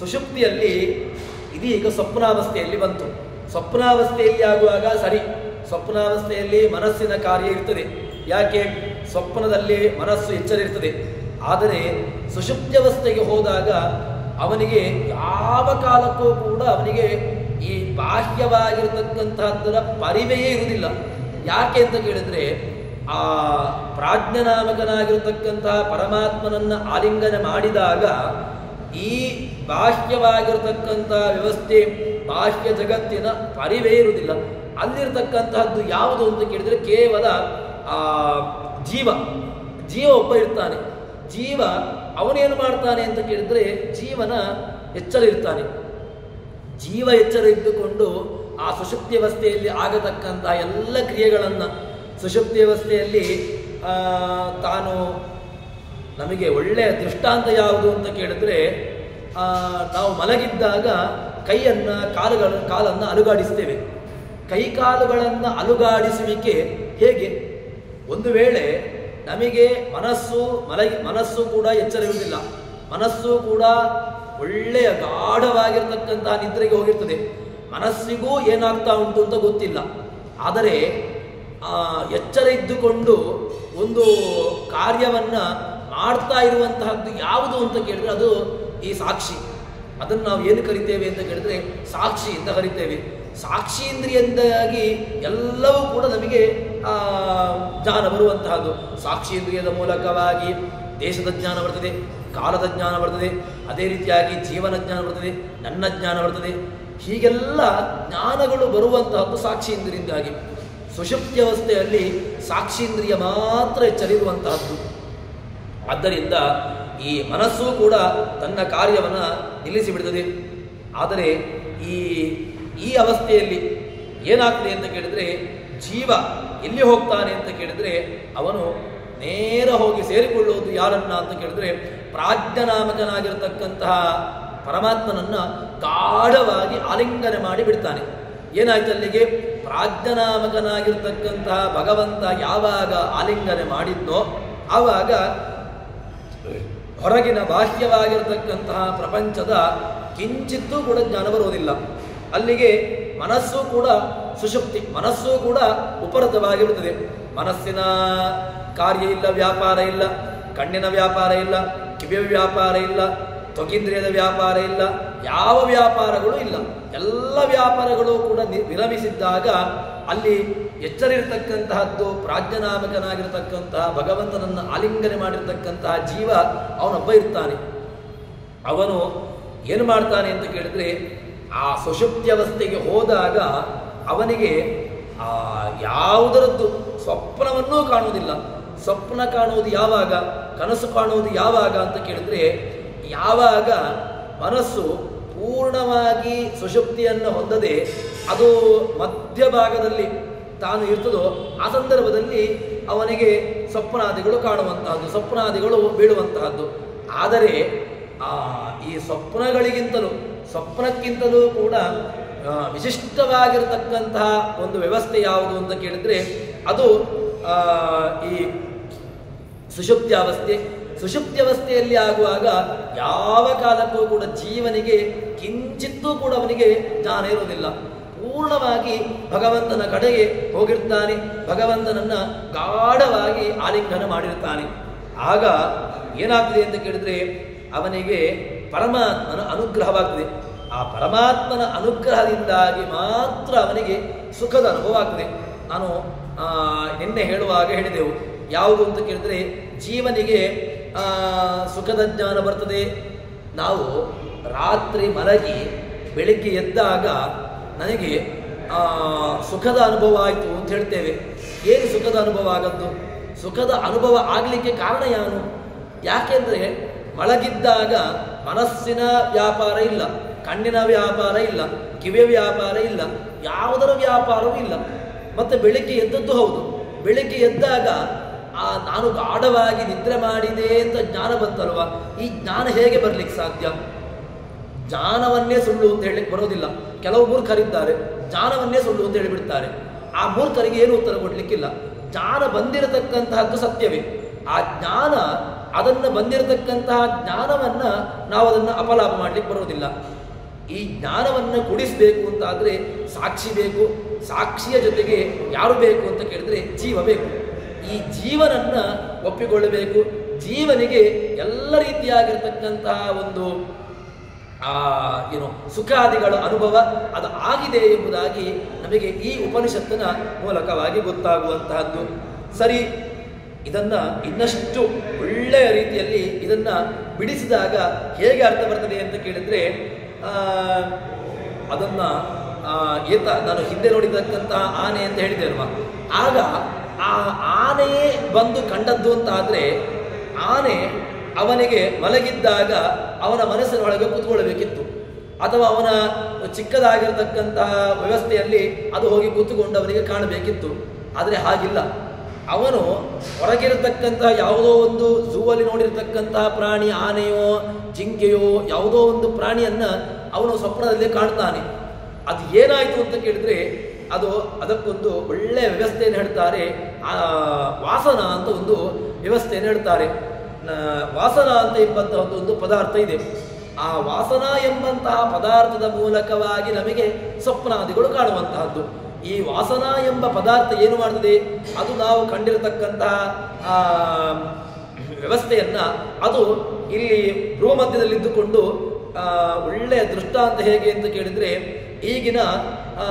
ಸುಷುಪ್ತಿಯಲ್ಲಿ ಇದೀಗ ಸ್ವಪ್ನಾವಸ್ಥೆಯಲ್ಲಿ ಬಂತು ಸ್ವಪ್ನಾವಸ್ಥೆಯಲ್ಲಿ ಆಗುವಾಗ ಸರಿ ಸ್ವಪ್ನಾವಸ್ಥೆಯಲ್ಲಿ ಮನಸ್ಸಿನ ಕಾರ್ಯ ಇರ್ತದೆ ಯಾಕೆ ಸ್ವಪ್ನದಲ್ಲಿ ಮನಸ್ಸು ಎಚ್ಚರ ಇರ್ತದೆ ಆದರೆ ಸುಷುಪ್ತ್ಯವಸ್ಥೆಗೆ ಹೋದಾಗ ಅವನಿಗೆ ಯಾವ ಕಾಲಕ್ಕೂ ಕೂಡ ಅವನಿಗೆ ಈ ಬಾಹ್ಯವಾಗಿರತಕ್ಕಂತಹದ್ದರ ಪರಿವೆಯೇ ಇರುವುದಿಲ್ಲ ಯಾಕೆ ಅಂತ ಕೇಳಿದ್ರೆ ಆ ಪ್ರಾಜ್ಞನಾಮಕನಾಗಿರತಕ್ಕಂತಹ ಪರಮಾತ್ಮನನ್ನ ಆಲಿಂಗನ ಮಾಡಿದಾಗ ಈ ಬಾಹ್ಯವಾಗಿರತಕ್ಕಂತಹ ವ್ಯವಸ್ಥೆ ಬಾಹ್ಯ ಜಗತ್ತಿನ ಪರಿವೇ ಇರುವುದಿಲ್ಲ ಅಲ್ಲಿರ್ತಕ್ಕಂತಹದ್ದು ಯಾವುದು ಅಂತ ಕೇಳಿದ್ರೆ ಕೇವಲ ಆ ಜೀವ ಜೀವ ಒಬ್ಬ ಇರ್ತಾನೆ ಜೀವ ಅವನೇನು ಮಾಡ್ತಾನೆ ಅಂತ ಕೇಳಿದ್ರೆ ಜೀವನ ಎಚ್ಚರ ಇರ್ತಾನೆ ಜೀವ ಎಚ್ಚರ ಇದ್ದುಕೊಂಡು ಆ ಸುಷುಪ್ತಿ ಅವಸ್ಥೆಯಲ್ಲಿ ಆಗತಕ್ಕಂತಹ ಎಲ್ಲ ಕ್ರಿಯೆಗಳನ್ನು ಸುಷುಪ್ತಿ ಅವಸ್ಥೆಯಲ್ಲಿ ಆ, ತಾನು ನಮಗೆ ಒಳ್ಳೆಯ ದೃಷ್ಟಾಂತ ಯಾವುದು ಅಂತ ಕೇಳಿದ್ರೆ ಆ, ನಾವು ಮಲಗಿದ್ದಾಗ ಕೈಯನ್ನು ಕಾಲುಗಳ ಕಾಲನ್ನು ಅಲುಗಾಡಿಸ್ತೇವೆ ಕೈ ಕಾಲುಗಳನ್ನು ಅಲುಗಾಡಿಸುವಿಕೆ ಹೇಗೆ ಒಂದು ವೇಳೆ ನಮಗೆ ಮನಸ್ಸು ಮಲಗಿ ಮನಸ್ಸು ಕೂಡ ಎಚ್ಚರವಿರುವುದಿಲ್ಲ ಮನಸ್ಸು ಕೂಡ ಒಳ್ಳೆಯ ಗಾಢವಾಗಿರ್ತಕ್ಕಂತಹ ನಿದ್ರೆಗೆ ಹೋಗಿರ್ತದೆ ಮನಸ್ಸಿಗೂ ಏನಾಗ್ತಾ ಉಂಟು ಅಂತ ಗೊತ್ತಿಲ್ಲ ಆದರೆ ಆ, ಎಚ್ಚರ ಇದ್ದುಕೊಂಡು ಒಂದು ಕಾರ್ಯವನ್ನ ಮಾಡ್ತಾ ಇರುವಂತಹದ್ದು ಯಾವುದು ಅಂತ ಕೇಳಿದ್ರೆ ಅದು ಈ ಸಾಕ್ಷಿ ಅದನ್ನು ನಾವು ಏನು ಕರಿತೇವೆ ಅಂತ ಕೇಳಿದ್ರೆ ಸಾಕ್ಷಿ ಅಂತ ಕರಿತೇವೆ ಸಾಕ್ಷೀಂದ್ರಿಯಿಂದಾಗಿ ಎಲ್ಲವೂ ಕೂಡ ನಮಗೆ ಆ, ಜ್ಞಾನ ಬರುವಂತಹದ್ದು ಸಾಕ್ಷೀಂದ್ರಿಯದ ಮೂಲಕವಾಗಿ ದೇಶದ ಜ್ಞಾನ ಬರ್ತದೆ ಕಾಲದ ಜ್ಞಾನ ಬರ್ತದೆ ಅದೇ ರೀತಿಯಾಗಿ ಜೀವನ ಜ್ಞಾನ ಬರ್ತದೆ ನನ್ನ ಜ್ಞಾನ ಬರ್ತದೆ ಹೀಗೆಲ್ಲ ಜ್ಞಾನಗಳು ಬರುವಂತಹದ್ದು ಸಾಕ್ಷೀಂದ್ರಿಯಿಂದಾಗಿ ಸುಷುಪ್ತ್ಯವಸ್ಥೆಯಲ್ಲಿ ಸಾಕ್ಷೀಂದ್ರಿಯ ಮಾತ್ರ ಎಚ್ಚರಿರುವಂತಹದ್ದು ಆದ್ದರಿಂದ ಈ ಮನಸ್ಸು ಕೂಡ ತನ್ನ ಕಾರ್ಯವನ್ನು ನಿಲ್ಲಿಸಿ ಬಿಡ್ತದೆ ಆದರೆ ಈ ಈ ಅವಸ್ಥೆಯಲ್ಲಿ ಏನಾಗ್ತದೆ ಅಂತ ಕೇಳಿದ್ರೆ ಜೀವ ಎಲ್ಲಿ ಹೋಗ್ತಾನೆ ಅಂತ ಕೇಳಿದ್ರೆ ಅವನು ನೇರ ಹೋಗಿ ಸೇರಿಕೊಳ್ಳುವುದು ಯಾರನ್ನ ಅಂತ ಕೇಳಿದ್ರೆ ಪ್ರಾಜ್ಞನಾಮಕನಾಗಿರತಕ್ಕಂತಹ ಪರಮಾತ್ಮನನ್ನ ಗಾಢವಾಗಿ ಆಲಿಂಗನೆ ಮಾಡಿ ಬಿಡ್ತಾನೆ ಏನಾಯ್ತು ಅಲ್ಲಿಗೆ ಪ್ರಾಜ್ಞನಾಮಕನಾಗಿರ್ತಕ್ಕಂತಹ ಭಗವಂತ ಯಾವಾಗ ಆಲಿಂಗನೆ ಮಾಡಿದ್ನೋ ಆವಾಗ ಹೊರಗಿನ ಬಾಹ್ಯವಾಗಿರತಕ್ಕಂತಹ ಪ್ರಪಂಚದ ಕಿಂಚಿತ್ತೂ ಕೂಡ ಜ್ಞಾನ ಬರುವುದಿಲ್ಲ ಅಲ್ಲಿಗೆ ಮನಸ್ಸು ಕೂಡ ಸುಷುಪ್ತಿ ಮನಸ್ಸು ಕೂಡ ಉಪರತವಾಗಿರುತ್ತದೆ ಮನಸ್ಸಿನ ಕಾರ್ಯ ಇಲ್ಲ ವ್ಯಾಪಾರ ಇಲ್ಲ ಕಣ್ಣಿನ ವ್ಯಾಪಾರ ಇಲ್ಲ ಕಿವಿಯ ವ್ಯಾಪಾರ ಇಲ್ಲ ತ್ವಗೀಂದ್ರಿಯದ ವ್ಯಾಪಾರ ಇಲ್ಲ ಯಾವ ವ್ಯಾಪಾರಗಳು ಇಲ್ಲ ಎಲ್ಲ ವ್ಯಾಪಾರಗಳು ಕೂಡ ನಿ- ವಿರಮಿಸಿದ್ದಾಗ ಅಲ್ಲಿ ಎಚ್ಚರಿರ್ತಕ್ಕಂತಹದ್ದು ಪ್ರಾಜ್ಞನಾಮಕನಾಗಿರ್ತಕ್ಕಂತಹ ಭಗವಂತನನ್ನು ಆಲಿಂಗನೆ ಮಾಡಿರ್ತಕ್ಕಂತಹ ಜೀವ ಅವನೊಬ್ಬ ಇರ್ತಾನೆ ಅವನು ಏನು ಮಾಡ್ತಾನೆ ಅಂತ ಕೇಳಿದ್ರೆ ಆ ಸುಷುಪ್ತ್ಯವಸ್ಥೆಗೆ ಹೋದಾಗ ಅವನಿಗೆ ಆ ಯಾವುದರದ್ದು ಸ್ವಪ್ನವನ್ನೂ ಕಾಣುವುದಿಲ್ಲ ಸ್ವಪ್ನ ಕಾಣುವುದು ಯಾವಾಗ ಕನಸು ಕಾಣುವುದು ಯಾವಾಗ ಅಂತ ಕೇಳಿದ್ರೆ ಯಾವಾಗ ಮನಸ್ಸು ಪೂರ್ಣವಾಗಿ ಸುಷುಪ್ತಿಯನ್ನು ಹೊಂದದೆ ಅದು ಮಧ್ಯಭಾಗದಲ್ಲಿ ತಾನು ಇರ್ತದೋ ಆ ಸಂದರ್ಭದಲ್ಲಿ ಅವನಿಗೆ ಸ್ವಪ್ನಾದಿಗಳು ಕಾಣುವಂತಹದ್ದು ಸ್ವಪ್ನಾದಿಗಳು ಬೀಳುವಂತಹದ್ದು ಆದರೆ ಆ ಈ ಸ್ವಪ್ನಗಳಿಗಿಂತಲೂ ಸ್ವಪ್ನಕ್ಕಿಂತಲೂ ಕೂಡ ಆ, ವಿಶಿಷ್ಟವಾಗಿರತಕ್ಕಂತಹ ಒಂದು ವ್ಯವಸ್ಥೆ ಯಾವುದು ಅಂತ ಕೇಳಿದ್ರೆ ಅದು ಆ, ಈ ಸುಷುಪ್ತ್ಯಾವಸ್ಥೆ ಸುಷುಪ್ತ್ಯವಸ್ಥೆಯಲ್ಲಿ ಆಗುವಾಗ ಯಾವ ಕಾಲಕ್ಕೂ ಕೂಡ ಜೀವನಿಗೆ ಕಿಂಚಿತ್ತೂ ಕೂಡ ಅವನಿಗೆ ಜ್ಞಾನ ಇರುವುದಿಲ್ಲ ಪೂರ್ಣವಾಗಿ ಭಗವಂತನ ಕಡೆಗೆ ಹೋಗಿರ್ತಾನೆ ಭಗವಂತನನ್ನ ಗಾಢವಾಗಿ ಆಲಿಂಗನ ಮಾಡಿರ್ತಾನೆ ಆಗ ಏನಾಗ್ತದೆ ಅಂತ ಕೇಳಿದ್ರೆ ಅವನಿಗೆ ಪರಮಾತ್ಮನ ಅನುಗ್ರಹವಾಗ್ತದೆ ಆ ಪರಮಾತ್ಮನ ಅನುಗ್ರಹದಿಂದಾಗಿ ಮಾತ್ರ ಅವನಿಗೆ ಸುಖದ ಅನುಭವ ಆಗ್ತದೆ ನಾನು ಆ, ನಿನ್ನೆ ಹೇಳುವಾಗ ಹೇಳಿದೆವು ಯಾವುದು ಅಂತ ಕೇಳಿದ್ರೆ ಜೀವನಿಗೆ ಆ, ಸುಖದ ಜ್ಞಾನ ಬರ್ತದೆ ನಾವು ರಾತ್ರಿ ಮಲಗಿ ಬೆಳಿಗ್ಗೆ ಎದ್ದಾಗ ನನಗೆ ಆ, ಸುಖದ ಅನುಭವ ಆಯಿತು ಅಂತ ಹೇಳ್ತೇವೆ ಏನು ಸುಖದ ಅನುಭವ ಆಗದ್ದು ಸುಖದ ಅನುಭವ ಆಗಲಿಕ್ಕೆ ಕಾರಣ ಯಾನು ಯಾಕೆಂದ್ರೆ ಮಲಗಿದ್ದಾಗ ಮನಸ್ಸಿನ ವ್ಯಾಪಾರ ಇಲ್ಲ ಕಣ್ಣಿನ ವ್ಯಾಪಾರ ಇಲ್ಲ ಕಿವಿಯ ವ್ಯಾಪಾರ ಇಲ್ಲ ಯಾವುದರ ವ್ಯಾಪಾರವೂ ಇಲ್ಲ ಮತ್ತೆ ಬೆಳಿಗ್ಗೆ ಎದ್ದದ್ದು ಹೌದು ಬೆಳಿಗ್ಗೆ ಎದ್ದಾಗ ಆ ನಾನು ಗಾಢವಾಗಿ ನಿದ್ರೆ ಮಾಡಿದೆ ಅಂತ ಜ್ಞಾನ ಬಂತಲ್ವಾ ಈ ಜ್ಞಾನ ಹೇಗೆ ಬರ್ಲಿಕ್ಕೆ ಸಾಧ್ಯ ಜ್ಞಾನವನ್ನೇ ಸುಳ್ಳು ಅಂತ ಹೇಳಲಿಕ್ಕೆ ಬರೋದಿಲ್ಲ ಕೆಲವು ಮೂರ್ಖರಿದ್ದಾರೆ ಜ್ಞಾನವನ್ನೇ ಸುಳ್ಳು ಅಂತ ಹೇಳಿಬಿಡ್ತಾರೆ ಆ ಮೂರ್ಖರಿಗೆ ಏನು ಉತ್ತರ ಕೊಡ್ಲಿಕ್ಕಿಲ್ಲ ಜ್ಞಾನ ಬಂದಿರತಕ್ಕಂತಹದ್ದು ಸತ್ಯವೇ ಆ ಜ್ಞಾನ ಅದನ್ನು ಬಂದಿರತಕ್ಕಂತಹ ಜ್ಞಾನವನ್ನ ನಾವು ಅದನ್ನು ಅಪಲಾಪ ಮಾಡ್ಲಿಕ್ಕೆ ಬರೋದಿಲ್ಲ ಈ ಜ್ಞಾನವನ್ನು ಕುಡಿಸಬೇಕು ಅಂತಾದ್ರೆ ಸಾಕ್ಷಿ ಬೇಕು ಸಾಕ್ಷಿಯ ಜೊತೆಗೆ ಯಾರು ಬೇಕು ಅಂತ ಕೇಳಿದ್ರೆ ಜೀವ ಬೇಕು ಈ ಜೀವನನ್ನ ಒಪ್ಪಿಕೊಳ್ಳಬೇಕು ಜೀವನಿಗೆ ಎಲ್ಲ ರೀತಿಯಾಗಿರ್ತಕ್ಕಂತಹ ಒಂದು ಆ ಏನು ಸುಖಾದಿಗಳ ಅನುಭವ ಅದು ಆಗಿದೆ ಎಂಬುದಾಗಿ ನಮಗೆ ಈ ಉಪನಿಷತ್ತಿನ ಮೂಲಕವಾಗಿ ಗೊತ್ತಾಗುವಂತಹದ್ದು ಸರಿ ಇದನ್ನ ಇನ್ನಷ್ಟು ಒಳ್ಳೆಯ ರೀತಿಯಲ್ಲಿ ಇದನ್ನ ಬಿಡಿಸಿದಾಗ ಹೇಗೆ ಅರ್ಥ ಬರ್ತದೆ ಅಂತ ಕೇಳಿದ್ರೆ ಆ, ಅದನ್ನ ಆ, ಏತ ನಾನು ಹಿಂದೆ ನೋಡಿರ್ತಕ್ಕಂತಹ ಆನೆ ಅಂತ ಹೇಳಿದೆ ಅಲ್ವಾ ಆಗ ಆ ಆನೆಯೇ ಬಂದು ಕಂಡದ್ದು ಅಂತ ಆದ್ರೆ ಆನೆ ಅವನಿಗೆ ಮಲಗಿದ್ದಾಗ ಅವನ ಮನಸ್ಸಿನೊಳಗೆ ಕೂತ್ಕೊಳ್ಬೇಕಿತ್ತು ಅಥವಾ ಅವನ ಚಿಕ್ಕದಾಗಿರತಕ್ಕಂತಹ ವ್ಯವಸ್ಥೆಯಲ್ಲಿ ಅದು ಹೋಗಿ ಕೂತುಕೊಂಡು ಅವನಿಗೆ ಕಾಣಬೇಕಿತ್ತು ಆದರೆ ಹಾಗಿಲ್ಲ ಅವನು ಹೊರಗಿರತಕ್ಕಂತಹ ಯಾವುದೋ ಒಂದು ಝೂವಲ್ಲಿ ನೋಡಿರ್ತಕ್ಕಂತಹ ಪ್ರಾಣಿ ಆನೆಯೋ ಜಿಂಕೆಯೋ ಯಾವುದೋ ಒಂದು ಪ್ರಾಣಿಯನ್ನ ಅವನು ಸ್ವಪ್ನದಲ್ಲಿ ಕಾಣ್ತಾನೆ ಅದು ಏನಾಯಿತು ಅಂತ ಕೇಳಿದ್ರೆ ಅದು ಅದಕ್ಕೊಂದು ಒಳ್ಳೆಯ ವ್ಯವಸ್ಥೆಯನ್ನು ಹೇಳ್ತಾರೆ ಆ ವಾಸನ ಅಂತ ಒಂದು ವ್ಯವಸ್ಥೆಯನ್ನು ಹೇಳ್ತಾರೆ ನ- ವಾಸನ ಅಂತ ಎಂಬಂತಹ ಒಂದು ಒಂದು ಪದಾರ್ಥ ಇದೆ ಆ ವಾಸನ ಎಂಬಂತಹ ಪದಾರ್ಥದ ಮೂಲಕವಾಗಿ ನಮಗೆ ಸ್ವಪ್ನಾದಿಗಳು ಕಾಣುವಂತಹದ್ದು ಈ ವಾಸನ ಎಂಬ ಪದಾರ್ಥ ಏನು ಮಾಡ್ತದೆ ಅದು ನಾವು ಕಂಡಿರತಕ್ಕಂತಹ ಆ ವ್ಯವಸ್ಥೆಯನ್ನ ಅದು ಇಲ್ಲಿ ಭ್ರೂಮಧ್ಯದಲ್ಲಿದ್ದುಕೊಂಡು ಆ, ಒಳ್ಳೆಯ ದೃಷ್ಟಾಂತ ಹೇಗೆ ಅಂತ ಕೇಳಿದ್ರೆ ಈಗಿನ ಆ,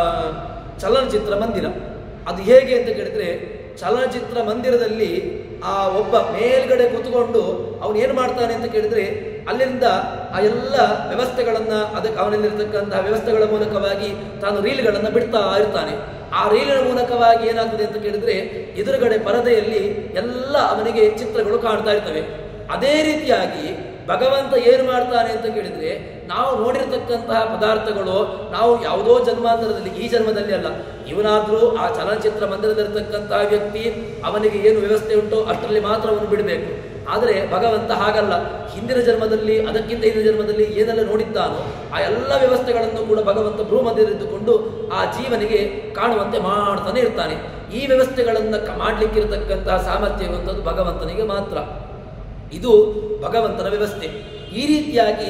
ಚಲನಚಿತ್ರ ಮಂದಿರ ಅದು ಹೇಗೆ ಅಂತ ಕೇಳಿದ್ರೆ ಚಲನಚಿತ್ರ ಮಂದಿರದಲ್ಲಿ ಆ ಒಬ್ಬ ಮೇಲ್ಗಡೆ ಕೂತ್ಕೊಂಡು ಅವನು ಏನು ಮಾಡ್ತಾನೆ ಅಂತ ಕೇಳಿದ್ರೆ ಅಲ್ಲಿಂದ ಆ ಎಲ್ಲ ವ್ಯವಸ್ಥೆಗಳನ್ನ ಅದಕ್ಕೆ ಅವನಲ್ಲಿರ್ತಕ್ಕಂತಹ ವ್ಯವಸ್ಥೆಗಳ ಮೂಲಕವಾಗಿ ತಾನು ರೀಲ್ಗಳನ್ನು ಬಿಡ್ತಾ ಇರ್ತಾನೆ ಆ ರೀಲಿನ ಮೂಲಕವಾಗಿ ಏನಾಗ್ತದೆ ಅಂತ ಕೇಳಿದ್ರೆ ಎದುರುಗಡೆ ಪರದೆಯಲ್ಲಿ ಎಲ್ಲ ಅವನಿಗೆ ಚಿತ್ರಗಳು ಕಾಣ್ತಾ ಇರ್ತವೆ ಅದೇ ರೀತಿಯಾಗಿ ಭಗವಂತ ಏನು ಮಾಡ್ತಾನೆ ಅಂತ ಕೇಳಿದ್ರೆ ನಾವು ನೋಡಿರ್ತಕ್ಕಂತಹ ಪದಾರ್ಥಗಳು ನಾವು ಯಾವುದೋ ಜನ್ಮಾಂತರದಲ್ಲಿ ಈ ಜನ್ಮದಲ್ಲಿ ಅಲ್ಲ ಇವನಾದ್ರೂ ಆ ಚಲನಚಿತ್ರ ಮಂದಿರದಲ್ಲಿರ್ತಕ್ಕಂತಹ ವ್ಯಕ್ತಿ ಅವನಿಗೆ ಏನು ವ್ಯವಸ್ಥೆ ಉಂಟೋ ಅಷ್ಟರಲ್ಲಿ ಮಾತ್ರ ಅವನು ಬಿಡಬೇಕು ಆದರೆ ಭಗವಂತ ಹಾಗಲ್ಲ ಹಿಂದಿನ ಜನ್ಮದಲ್ಲಿ ಅದಕ್ಕಿಂತ ಹಿಂದಿನ ಜನ್ಮದಲ್ಲಿ ಏನೆಲ್ಲ ನೋಡಿದ್ದಾನೋ ಆ ಎಲ್ಲ ವ್ಯವಸ್ಥೆಗಳನ್ನು ಕೂಡ ಭಗವಂತ ಭ್ರೂಮಧ್ಯದಲ್ಲಿದ್ದುಕೊಂಡು ಆ ಜೀವನಿಗೆ ಕಾಣುವಂತೆ ಮಾಡ್ತಾನೆ ಇರ್ತಾನೆ ಈ ವ್ಯವಸ್ಥೆಗಳನ್ನು ಕ- ಮಾಡ್ಲಿಕ್ಕಿರತಕ್ಕಂತಹ ಸಾಮರ್ಥ್ಯ ಇರುವಂಥದ್ದು ಭಗವಂತನಿಗೆ ಮಾತ್ರ ಇದು ಭಗವಂತನ ವ್ಯವಸ್ಥೆ ಈ ರೀತಿಯಾಗಿ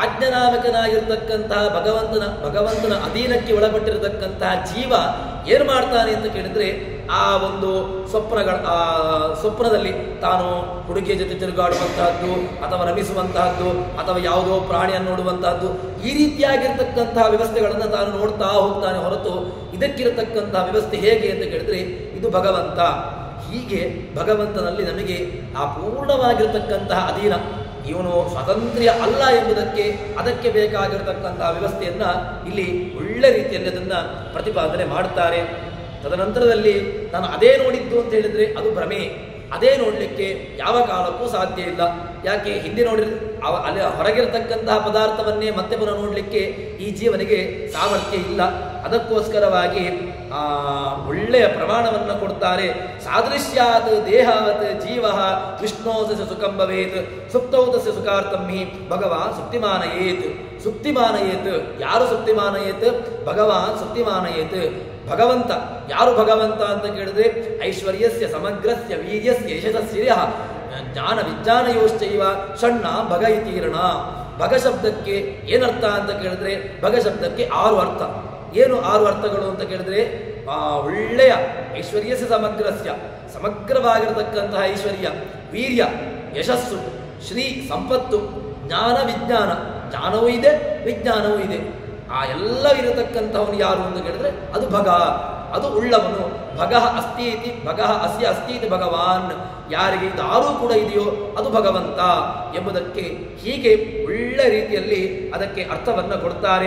ಪ್ರಾಜ್ಞನಾಮಕನಾಗಿರ್ತಕ್ಕಂತಹ ಭಗವಂತನ ಭಗವಂತನ ಅಧೀನಕ್ಕೆ ಒಳಪಟ್ಟಿರತಕ್ಕಂತಹ ಜೀವ ಏನು ಮಾಡ್ತಾನೆ ಅಂತ ಕೇಳಿದ್ರೆ ಆ ಒಂದು ಸ್ವಪ್ನಗಳ ಆ ಸ್ವಪ್ನದಲ್ಲಿ ತಾನು ಹುಡುಗಿಯ ಜೊತೆ ತಿರುಗಾಡುವಂತಹದ್ದು ಅಥವಾ ರಮಿಸುವಂತಹದ್ದು ಅಥವಾ ಯಾವುದೋ ಪ್ರಾಣಿಯನ್ನು ನೋಡುವಂತಹದ್ದು ಈ ರೀತಿಯಾಗಿರ್ತಕ್ಕಂತಹ ವ್ಯವಸ್ಥೆಗಳನ್ನು ತಾನು ನೋಡ್ತಾ ಹೋಗ್ತಾನೆ ಹೊರತು ಇದಕ್ಕಿರತಕ್ಕಂತಹ ವ್ಯವಸ್ಥೆ ಹೇಗೆ ಅಂತ ಕೇಳಿದ್ರೆ ಇದು ಭಗವಂತ ಹೀಗೆ ಭಗವಂತನಲ್ಲಿ ನಮಗೆ ಆ ಪೂರ್ಣವಾಗಿರತಕ್ಕಂತಹ ಅಧೀನ ಇವನು ಸ್ವಾತಂತ್ರ್ಯ ಅಲ್ಲ ಎಂಬುದಕ್ಕೆ ಅದಕ್ಕೆ ಬೇಕಾಗಿರತಕ್ಕಂತಹ ವ್ಯವಸ್ಥೆಯನ್ನ ಇಲ್ಲಿ ಒಳ್ಳೆ ರೀತಿಯಲ್ಲಿ ಅದನ್ನ ಪ್ರತಿಪಾದನೆ ಮಾಡುತ್ತಾರೆ ತದನಂತರದಲ್ಲಿ ನಾನು ಅದೇ ನೋಡಿದ್ದು ಅಂತ ಹೇಳಿದ್ರೆ ಅದು ಭ್ರಮೆ ಅದೇ ನೋಡಲಿಕ್ಕೆ ಯಾವ ಕಾಲಕ್ಕೂ ಸಾಧ್ಯ ಇಲ್ಲ ಯಾಕೆ ಹಿಂದೆ ನೋಡಿದ ಅವ ಅಲ್ಲಿ ಹೊರಗಿರತಕ್ಕಂತಹ ಪದಾರ್ಥವನ್ನೇ ಮತ್ತೆ ಪುನಃ ನೋಡಲಿಕ್ಕೆ ಈ ಜೀವನಿಗೆ ಸಾಮರ್ಥ್ಯ ಇಲ್ಲ ಅದಕ್ಕೋಸ್ಕರವಾಗಿ ಆ ಒಳ್ಳೆಯ ಪ್ರಮಾಣವನ್ನು ಕೊಡ್ತಾರೆ ಸಾದೃಶ್ಯಾತ್ ದೇಹಾವತ್ ಜೀವ ವಿಷ್ಣೋ ತಸ್ಯ ಸುಖಂ ಭವೇತ್ ಸುಪ್ತೌ ತಸ್ಯ ಸುಖಾರ್ಥಂ ಹಿ ಭಗವಾನ್ ಸುಪ್ತಿಮಾನಯೇತ್ ಸುಪ್ತಿಮಾನಯೇತ್ ಯಾರು ಸುಪ್ತಿಮಾನಯೇತ್ ಭಗವಾನ್ ಸುಪ್ತಿಮಾನಯೇತ್ ಭಗವಂತ ಯಾರು ಭಗವಂತ ಅಂತ ಕೇಳಿದ್ರೆ ಐಶ್ವರ್ಯಸ್ಯ ಸಮಗ್ರಸ್ಯ ವೀರ್ಯಸ್ಯ ಯಶಸ್ಸಿರ್ಯ ಜ್ಞಾನ ವಿಜ್ಞಾನಯೋಶ್ಚೈವ ಷಣ್ಣ ಭಗ ಇತೀರ್ಣ ಭಗ ಶಬ್ದಕ್ಕೆ ಏನರ್ಥ ಅಂತ ಕೇಳಿದ್ರೆ ಭಗ ಶಬ್ದಕ್ಕೆ ಆರು ಅರ್ಥ ಏನು ಆರು ಅರ್ಥಗಳು ಅಂತ ಕೇಳಿದ್ರೆ ಆ ಒಳ್ಳೆಯ ಐಶ್ವರ್ಯಸ್ಯ ಸಮಗ್ರಸ್ಯ ಸಮಗ್ರವಾಗಿರತಕ್ಕಂತಹ ಐಶ್ವರ್ಯ ವೀರ್ಯ ಯಶಸ್ಸು ಶ್ರೀ ಸಂಪತ್ತು ಜ್ಞಾನ ವಿಜ್ಞಾನ ಜ್ಞಾನವೂ ಇದೆ ವಿಜ್ಞಾನವೂ ಇದೆ ಆ ಎಲ್ಲವಿರತಕ್ಕಂಥವನು ಯಾರು ಅಂತ ಕೇಳಿದ್ರೆ ಅದು ಭಗ ಅದು ಉಳ್ಳವನು ಭಗಃ ಅಸ್ತಿ ಇತಿ ಭಗಃ ಅಸ್ಯ ಅಸ್ತಿ ಇತಿ ಭಗವಾನ್ ಯಾರಿಗೆ ಇದಾರೂ ಕೂಡ ಇದೆಯೋ ಅದು ಭಗವಂತ ಎಂಬುದಕ್ಕೆ ಹೀಗೆ ಒಳ್ಳೆ ರೀತಿಯಲ್ಲಿ ಅದಕ್ಕೆ ಅರ್ಥವನ್ನು ಕೊಡ್ತಾರೆ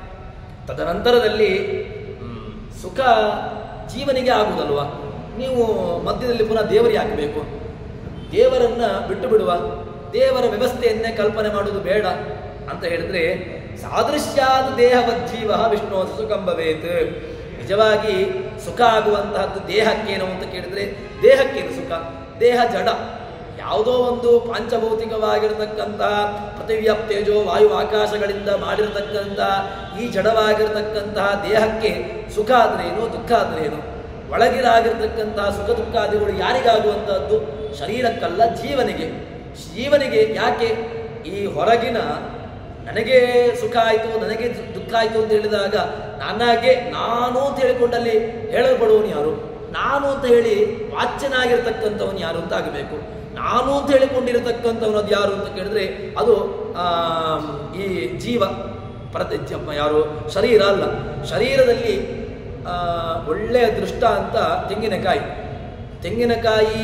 ತದನಂತರದಲ್ಲಿ ಮ್, ಸುಖ ಜೀವನಿಗೆ ಆಗುವುದಲ್ವಾ ನೀವು ಮಧ್ಯದಲ್ಲಿ ಪುನಃ ದೇವರಿಗೆ ಹಾಕಬೇಕು ದೇವರನ್ನ ಬಿಟ್ಟು ಬಿಡುವ ದೇವರ ವ್ಯವಸ್ಥೆಯನ್ನೇ ಕಲ್ಪನೆ ಮಾಡುವುದು ಬೇಡ ಅಂತ ಹೇಳಿದ್ರೆ ಸಾದೃಶ್ಯಾದ ದೇಹವಜ್ಜೀವ ವಿಷ್ಣು ಸುಖಂಭವೇತ್ ನಿಜವಾಗಿ ಸುಖ ಆಗುವಂತಹದ್ದು ದೇಹಕ್ಕೇನು ಅಂತ ಕೇಳಿದ್ರೆ ದೇಹಕ್ಕೇನು ಸುಖ ದೇಹ ಜಡ ಯಾವುದೋ ಒಂದು ಪಾಂಚಭೌತಿಕವಾಗಿರತಕ್ಕಂತಹ ಪೃಥಿವ್ಯ ತೇಜೋ ವಾಯು ಆಕಾಶಗಳಿಂದ ಮಾಡಿರತಕ್ಕಂತಹ ಈ ಜಡವಾಗಿರತಕ್ಕಂತಹ ದೇಹಕ್ಕೆ ಸುಖ ಆದ್ರೇನು ದುಃಖ ಆದ್ರೇನು ಒಳಗಿರಾಗಿರ್ತಕ್ಕಂತಹ ಸುಖ ದುಃಖಾದಿಗಳು ಯಾರಿಗಾಗುವಂತಹದ್ದು ಶರೀರಕ್ಕಲ್ಲ ಜೀವನಿಗೆ ಜೀವನಿಗೆ ಯಾಕೆ ಈ ಹೊರಗಿನ ನನಗೆ ಸುಖ ಆಯಿತು ನನಗೆ ದುಃಖ ಲಿಂಕ್ ಆಯಿತು ಅಂತ ಹೇಳಿದಾಗ ನನಗೆ ನಾನು ಅಂತ ಹೇಳಿಕೊಂಡಲ್ಲಿ ಹೇಳಲ್ಪಡುವವನು ಯಾರು ನಾನು ಅಂತ ಹೇಳಿ ವಾಚ್ಯನಾಗಿರ್ತಕ್ಕಂಥವನು ಯಾರು ಅಂತ ಆಗಬೇಕು ನಾನು ಅಂತ ಹೇಳಿಕೊಂಡಿರತಕ್ಕಂಥವನು ಅದು ಯಾರು ಅಂತ ಕೇಳಿದ್ರೆ ಅದು ಆ, ಈ ಜೀವ ಪ್ರತಿ ಜ- ಯಾರು ಶರೀರ ಅಲ್ಲ ಶರೀರದಲ್ಲಿ ಆ, ಒಳ್ಳೆಯ ದೃಷ್ಟ ಅಂತ ತೆಂಗಿನಕಾಯಿ ತೆಂಗಿನಕಾಯಿ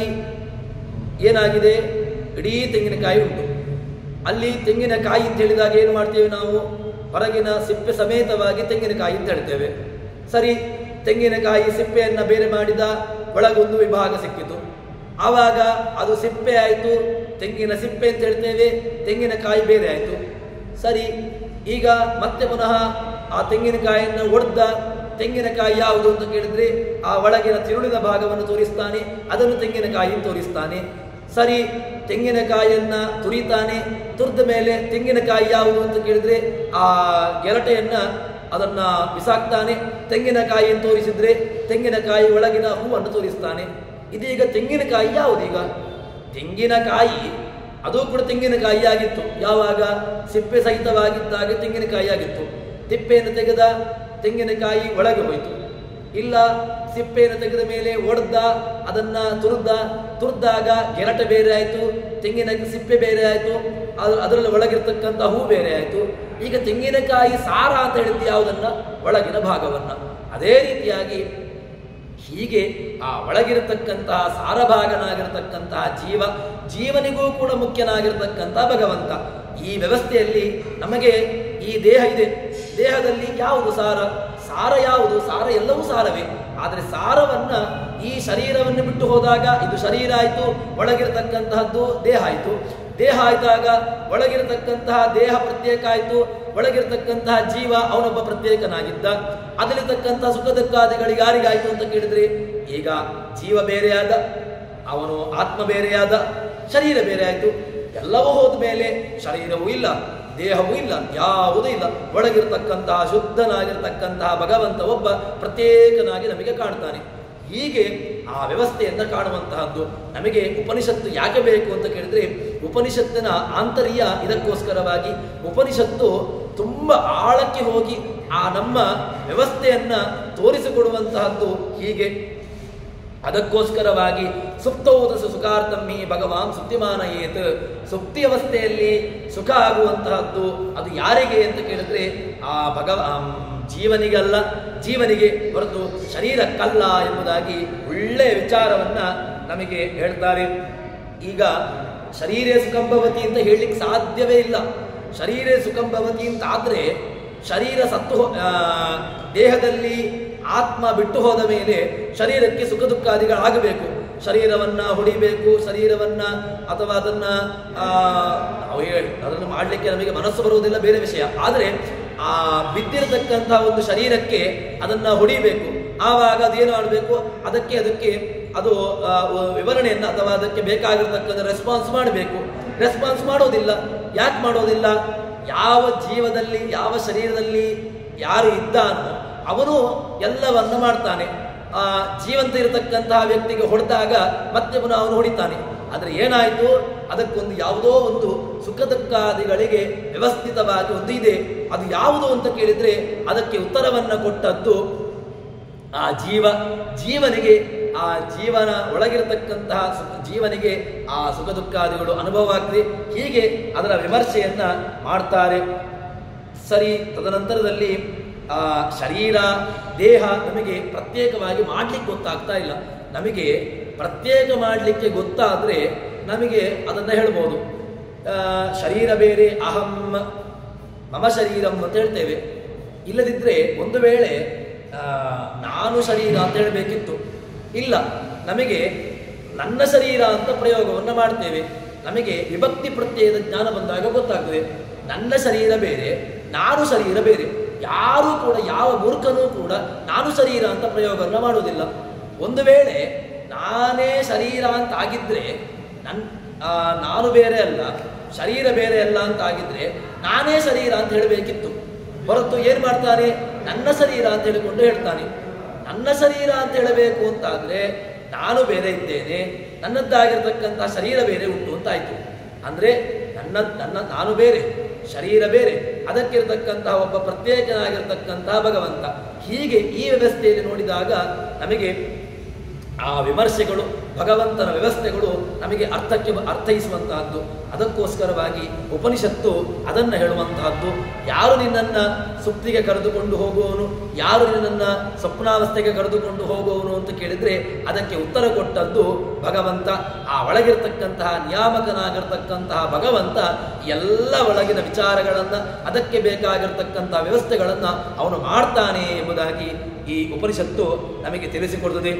ಏನಾಗಿದೆ ಇಡೀ ತೆಂಗಿನಕಾಯಿ ಉಂಟು ಅಲ್ಲಿ ತೆಂಗಿನಕಾಯಿ ಅಂತ ಹೇಳಿದಾಗ ಏನು ಮಾಡ್ತೇವೆ ನಾವು ಹೊರಗಿನ ಸಿಪ್ಪೆ ಸಮೇತವಾಗಿ ತೆಂಗಿನಕಾಯಿ ಅಂತ ಹೇಳ್ತೇವೆ ಸರಿ ತೆಂಗಿನಕಾಯಿ ಸಿಪ್ಪೆಯನ್ನು ಬೇರೆ ಮಾಡಿದ ಒಳಗೊಂದು ವಿಭಾಗ ಸಿಕ್ಕಿತು ಆವಾಗ ಅದು ಸಿಪ್ಪೆ ಆಯಿತು ತೆಂಗಿನ ಸಿಪ್ಪೆ ಅಂತ ಹೇಳ್ತೇವೆ ತೆಂಗಿನಕಾಯಿ ಬೇರೆ ಆಯಿತು ಸರಿ ಈಗ ಮತ್ತೆ ಪುನಃ ಆ ತೆಂಗಿನಕಾಯಿಯನ್ನು ಒಡೆದ ತೆಂಗಿನಕಾಯಿ ಯಾವುದು ಅಂತ ಕೇಳಿದ್ರೆ ಆ ಒಳಗಿನ ತಿರುಳಿನ ಭಾಗವನ್ನು ತೋರಿಸ್ತಾನೆ ಅದನ್ನು ತೆಂಗಿನಕಾಯಿ ತೋರಿಸ್ತಾನೆ ಸರಿ ತೆಂಗಿನಕಾಯಿಯನ್ನ ತುರಿತಾನೆ ತುರಿದ ಮೇಲೆ ತೆಂಗಿನಕಾಯಿ ಯಾವುದು ಅಂತ ಕೇಳಿದ್ರೆ ಆ ಗೆರಟೆಯನ್ನ ಅದನ್ನ ಬಿಸಾಕ್ತಾನೆ ತೆಂಗಿನಕಾಯಿಯನ್ನು ತೋರಿಸಿದ್ರೆ ತೆಂಗಿನಕಾಯಿ ಒಳಗಿನ ಹೂವನ್ನು ತೋರಿಸ್ತಾನೆ ಇದೀಗ ತೆಂಗಿನಕಾಯಿ ಯಾವುದೀಗ ತೆಂಗಿನಕಾಯಿ ಅದು ಕೂಡ ತೆಂಗಿನಕಾಯಿ ಆಗಿತ್ತು ಯಾವಾಗ ಸಿಪ್ಪೆ ಸಹಿತವಾಗಿದ್ದಾಗ ತೆಂಗಿನಕಾಯಿ ಆಗಿತ್ತು ತಿಪ್ಪೆಯನ್ನು ತೆಗೆದ ತೆಂಗಿನಕಾಯಿ ಒಳಗೆ ಹೋಯಿತು ಇಲ್ಲ ಸಿಪ್ಪೆಯನ್ನು ತೆಗೆದ ಮೇಲೆ ಒಡೆದ ಅದನ್ನ ತುರ್ದ ತುರ್ದಾಗ ಗೆರಟೆ ಬೇರೆ ಆಯಿತು ತೆಂಗಿನ ಸಿಪ್ಪೆ ಬೇರೆ ಆಯಿತು ಅದು ಅದರಲ್ಲಿ ಒಳಗಿರ್ತಕ್ಕಂಥ ಹೂ ಬೇರೆ ಆಯಿತು ಈಗ ತೆಂಗಿನಕಾಯಿ ಸಾರ ಅಂತ ಹೇಳಿದ್ದು ಯಾವುದನ್ನ ಒಳಗಿನ ಭಾಗವನ್ನ ಅದೇ ರೀತಿಯಾಗಿ ಹೀಗೆ ಆ ಒಳಗಿರತಕ್ಕಂತಹ ಸಾರಭಾಗನಾಗಿರತಕ್ಕಂತಹ ಜೀವ ಜೀವನಿಗೂ ಕೂಡ ಮುಖ್ಯನಾಗಿರತಕ್ಕಂತಹ ಭಗವಂತ ಈ ವ್ಯವಸ್ಥೆಯಲ್ಲಿ ನಮಗೆ ಈ ದೇಹ ಇದೆ ದೇಹದಲ್ಲಿ ಯಾವುದು ಸಾರ ಸಾರ ಯಾವುದು ಸಾರ ಎಲ್ಲವೂ ಸಾರವೇ ಆದರೆ ಸಾರವನ್ನ ಈ ಶರೀರವನ್ನು ಬಿಟ್ಟು ಹೋದಾಗ ಇದು ಶರೀರ ಆಯಿತು ಒಳಗಿರತಕ್ಕಂತಹದ್ದು ದೇಹ ಆಯಿತು ದೇಹ ಆಯ್ತಾಗ ಒಳಗಿರತಕ್ಕಂತಹ ದೇಹ ಪ್ರತ್ಯೇಕ ಆಯಿತು ಒಳಗಿರತಕ್ಕಂತಹ ಜೀವ ಅವನೊಬ್ಬ ಪ್ರತ್ಯೇಕನಾಗಿದ್ದ ಅದರಲ್ಲಿರ್ತಕ್ಕಂತಹ ಸುಖ ದುಃಖಾದಿಗಳಿಗೆ ಯಾರಿಗಾಯ್ತು ಅಂತ ಕೇಳಿದ್ರೆ ಈಗ ಜೀವ ಬೇರೆಯಾದ ಅವನು ಆತ್ಮ ಬೇರೆಯಾದ ಶರೀರ ಬೇರೆ ಆಯಿತು ಎಲ್ಲವೂ ಹೋದ ಮೇಲೆ ಶರೀರವೂ ಇಲ್ಲ ದೇಹವೂ ಇಲ್ಲ ಯಾವುದೂ ಇಲ್ಲ ಒಳಗಿರತಕ್ಕಂತಹ ಶುದ್ಧನಾಗಿರ್ತಕ್ಕಂತಹ ಭಗವಂತ ಒಬ್ಬ ಪ್ರತ್ಯೇಕನಾಗಿ ನಮಗೆ ಕಾಣ್ತಾನೆ ಹೀಗೆ ಆ ವ್ಯವಸ್ಥೆಯಿಂದ ಕಾಣುವಂತಹದ್ದು ನಮಗೆ ಉಪನಿಷತ್ತು ಯಾಕೆ ಬೇಕು ಅಂತ ಕೇಳಿದ್ರೆ ಉಪನಿಷತ್ತಿನ ಆಂತರ್ಯ ಇದಕ್ಕೋಸ್ಕರವಾಗಿ ಉಪನಿಷತ್ತು ತುಂಬ ಆಳಕ್ಕೆ ಹೋಗಿ ಆ ನಮ್ಮ ವ್ಯವಸ್ಥೆಯನ್ನ ತೋರಿಸಿಕೊಡುವಂತಹದ್ದು ಹೀಗೆ ಅದಕ್ಕೋಸ್ಕರವಾಗಿ ಸುಪ್ತೋದಸ ಸುಖಾರ್ಥಮ್ಮಿ ಭಗವಾನ್ ಸುಪ್ತಿಮಾನಯೇತ್ ಸುಪ್ತಿ ಅವಸ್ಥೆಯಲ್ಲಿ ಸುಖ ಆಗುವಂತಹದ್ದು ಅದು ಯಾರಿಗೆ ಅಂತ ಕೇಳಿದ್ರೆ ಆ ಭಗವ ಆಮ್, ಜೀವನಿಗಲ್ಲ ಜೀವನಿಗೆ ಹೊರತು ಶರೀರಕ್ಕಲ್ಲ ಎಂಬುದಾಗಿ ಒಳ್ಳೆಯ ವಿಚಾರವನ್ನ ನಮಗೆ ಹೇಳ್ತಾರೆ ಈಗ ಶರೀರೇ ಸುಖಂಭವತಿ ಅಂತ ಹೇಳಲಿಕ್ಕೆ ಸಾಧ್ಯವೇ ಇಲ್ಲ ಶರೀರೇ ಸುಖಂಭವತಿ ಅಂತ ಆದ್ರೆ ಶರೀರ ಸತ್ತು ಹೋ- ಆ, ದೇಹದಲ್ಲಿ ಆತ್ಮ ಬಿಟ್ಟು ಹೋದ ಮೇಲೆ ಶರೀರಕ್ಕೆ ಸುಖ ದುಃಖಾದಿಗಳಾಗಬೇಕು ಶರೀರವನ್ನ ಹೊಡಿಬೇಕು ಶರೀರವನ್ನ ಅಥವಾ ಅದನ್ನ ಆ, ನಾವು ಹೇಳಿ ಅದನ್ನು ಮಾಡಲಿಕ್ಕೆ ನಮಗೆ ಮನಸ್ಸು ಬರುವುದಿಲ್ಲ ಬೇರೆ ವಿಷಯ ಆದರೆ ಆ ಬಿದ್ದಿರತಕ್ಕಂತಹ ಒಂದು ಶರೀರಕ್ಕೆ ಅದನ್ನ ಹೊಡಿಬೇಕು ಆವಾಗ ಅದೇನು ಮಾಡಬೇಕು ಅದಕ್ಕೆ ಅದಕ್ಕೆ ಅದು ಆ, ವಿವರಣೆಯನ್ನು ಅಥವಾ ಅದಕ್ಕೆ ಬೇಕಾಗಿರ್ತಕ್ಕಂಥ ರೆಸ್ಪಾನ್ಸ್ ಮಾಡಬೇಕು ರೆಸ್ಪಾನ್ಸ್ ಮಾಡೋದಿಲ್ಲ ಯಾಕೆ ಮಾಡೋದಿಲ್ಲ ಯಾವ ಜೀವದಲ್ಲಿ ಯಾವ ಶರೀರದಲ್ಲಿ ಯಾರು ಇದ್ದಾನೋ ಅವನು ಎಲ್ಲವನ್ನ ಮಾಡ್ತಾನೆ ಆ ಜೀವಂತ ಇರತಕ್ಕಂತಹ ವ್ಯಕ್ತಿಗೆ ಹೊಡೆದಾಗ ಮತ್ತೆ ಪುನಃ ಅವನು ಹೊಡಿತಾನೆ ಆದರೆ ಏನಾಯಿತು ಅದಕ್ಕೊಂದು ಯಾವುದೋ ಒಂದು ಸುಖ ದುಃಖಾದಿಗಳಿಗೆ ವ್ಯವಸ್ಥಿತವಾಗಿ ಒಂದು ಇದೆ ಅದು ಯಾವುದು ಅಂತ ಕೇಳಿದ್ರೆ ಅದಕ್ಕೆ ಉತ್ತರವನ್ನ ಕೊಟ್ಟದ್ದು ಆ ಜೀವ ಜೀವನಿಗೆ ಆ ಜೀವನ ಒಳಗಿರತಕ್ಕಂತಹ ಸುಖ- ಜೀವನಿಗೆ ಆ ಸುಖ ದುಃಖಾದಿಗಳು ಅನುಭವ ಆಗ್ತದೆ ಹೀಗೆ ಅದರ ವಿಮರ್ಶೆಯನ್ನ ಮಾಡ್ತಾರೆ ಸರಿ ತದನಂತರದಲ್ಲಿ ಆ ಶರೀರ ದೇಹ ನಮಗೆ ಪ್ರತ್ಯೇಕವಾಗಿ ಮಾಡ್ಲಿಕ್ಕೆ ಗೊತ್ತಾಗ್ತಾ ಇಲ್ಲ ನಮಗೆ ಪ್ರತ್ಯೇಕ ಮಾಡಲಿಕ್ಕೆ ಗೊತ್ತಾದ್ರೆ ನಮಗೆ ಅದನ್ನ ಹೇಳ್ಬೋದು ಆ, ಶರೀರ ಬೇರೆ ಅಹಂ ಮಮ ಶರೀರಂ ಅಂತ ಹೇಳ್ತೇವೆ ಇಲ್ಲದಿದ್ದರೆ ಒಂದು ವೇಳೆ ಆ, ನಾನು ಶರೀರ ಅಂತ ಹೇಳಬೇಕಿತ್ತು ಇಲ್ಲ ನಮಗೆ ನನ್ನ ಶರೀರ ಅಂತ ಪ್ರಯೋಗವನ್ನು ಮಾಡ್ತೇವೆ ನಮಗೆ ವಿಭಕ್ತಿ ಪ್ರತ್ಯಯದ ಜ್ಞಾನ ಬಂದಾಗ ಗೊತ್ತಾಗ್ತದೆ ನನ್ನ ಶರೀರ ಬೇರೆ ನಾನು ಶರೀರ ಬೇರೆ ಯಾರೂ ಕೂಡ ಯಾವ ಮೂರ್ಖನೂ ಕೂಡ ನಾನು ಶರೀರ ಅಂತ ಪ್ರಯೋಗವನ್ನು ಮಾಡುವುದಿಲ್ಲ ಒಂದು ವೇಳೆ ನಾನೇ ಶರೀರ ಅಂತ ಆಗಿದ್ರೆ ನನ್ ಆ, ನಾನು ಬೇರೆ ಅಲ್ಲ ಶರೀರ ಬೇರೆ ಅಲ್ಲ ಅಂತ ಆಗಿದ್ರೆ ನಾನೇ ಶರೀರ ಅಂತ ಹೇಳಬೇಕಿತ್ತು ಹೊರತು ಏನು ಮಾಡ್ತಾನೆ ನನ್ನ ಶರೀರ ಅಂತ ಹೇಳಿಕೊಂಡು ಹೇಳ್ತಾನೆ ನನ್ನ ಶರೀರ ಅಂತ ಹೇಳಬೇಕು ಅಂತಾದ್ರೆ ನಾನು ಬೇರೆ ಇದ್ದೇನೆ ನನ್ನದ್ದಾಗಿರ್ತಕ್ಕಂಥ ಶರೀರ ಬೇರೆ ಉಂಟು ಅಂತಾಯ್ತು ಅಂದ್ರೆ ನನ್ನ ನನ್ನ ನಾನು ಬೇರೆ ಶರೀರ ಬೇರೆ ಅದಕ್ಕಿರತಕ್ಕಂತಹ ಒಬ್ಬ ಪ್ರತ್ಯೇಕನಾಗಿರ್ತಕ್ಕಂತಹ ಭಗವಂತ ಹೀಗೆ ಈ ವ್ಯವಸ್ಥೆಯಲ್ಲಿ ನೋಡಿದಾಗ ನಮಗೆ ಆ ವಿಮರ್ಶೆಗಳು ಭಗವಂತನ ವ್ಯವಸ್ಥೆಗಳು ನಮಗೆ ಅರ್ಥಕ್ಕೆ ಅರ್ಥೈಸುವಂತಹದ್ದು ಅದಕ್ಕೋಸ್ಕರವಾಗಿ ಉಪನಿಷತ್ತು ಅದನ್ನು ಹೇಳುವಂತಹದ್ದು ಯಾರು ನಿನ್ನನ್ನು ಸುಪ್ತಿಗೆ ಕರೆದುಕೊಂಡು ಹೋಗುವವನು ಯಾರು ನಿನ್ನನ್ನು ಸ್ವಪ್ನಾವಸ್ಥೆಗೆ ಕರೆದುಕೊಂಡು ಹೋಗುವವನು ಅಂತ ಕೇಳಿದರೆ ಅದಕ್ಕೆ ಉತ್ತರ ಕೊಟ್ಟದ್ದು ಭಗವಂತ ಆ ಒಳಗಿರ್ತಕ್ಕಂತಹ ನಿಯಾಮಕನಾಗಿರ್ತಕ್ಕಂತಹ ಭಗವಂತ ಎಲ್ಲ ಒಳಗಿನ ವಿಚಾರಗಳನ್ನು ಅದಕ್ಕೆ ಬೇಕಾಗಿರ್ತಕ್ಕಂತಹ ವ್ಯವಸ್ಥೆಗಳನ್ನು ಅವನು ಮಾಡ್ತಾನೆ ಎಂಬುದಾಗಿ ಈ ಉಪನಿಷತ್ತು ನಮಗೆ ತಿಳಿಸಿಕೊಡುತ್ತದೆ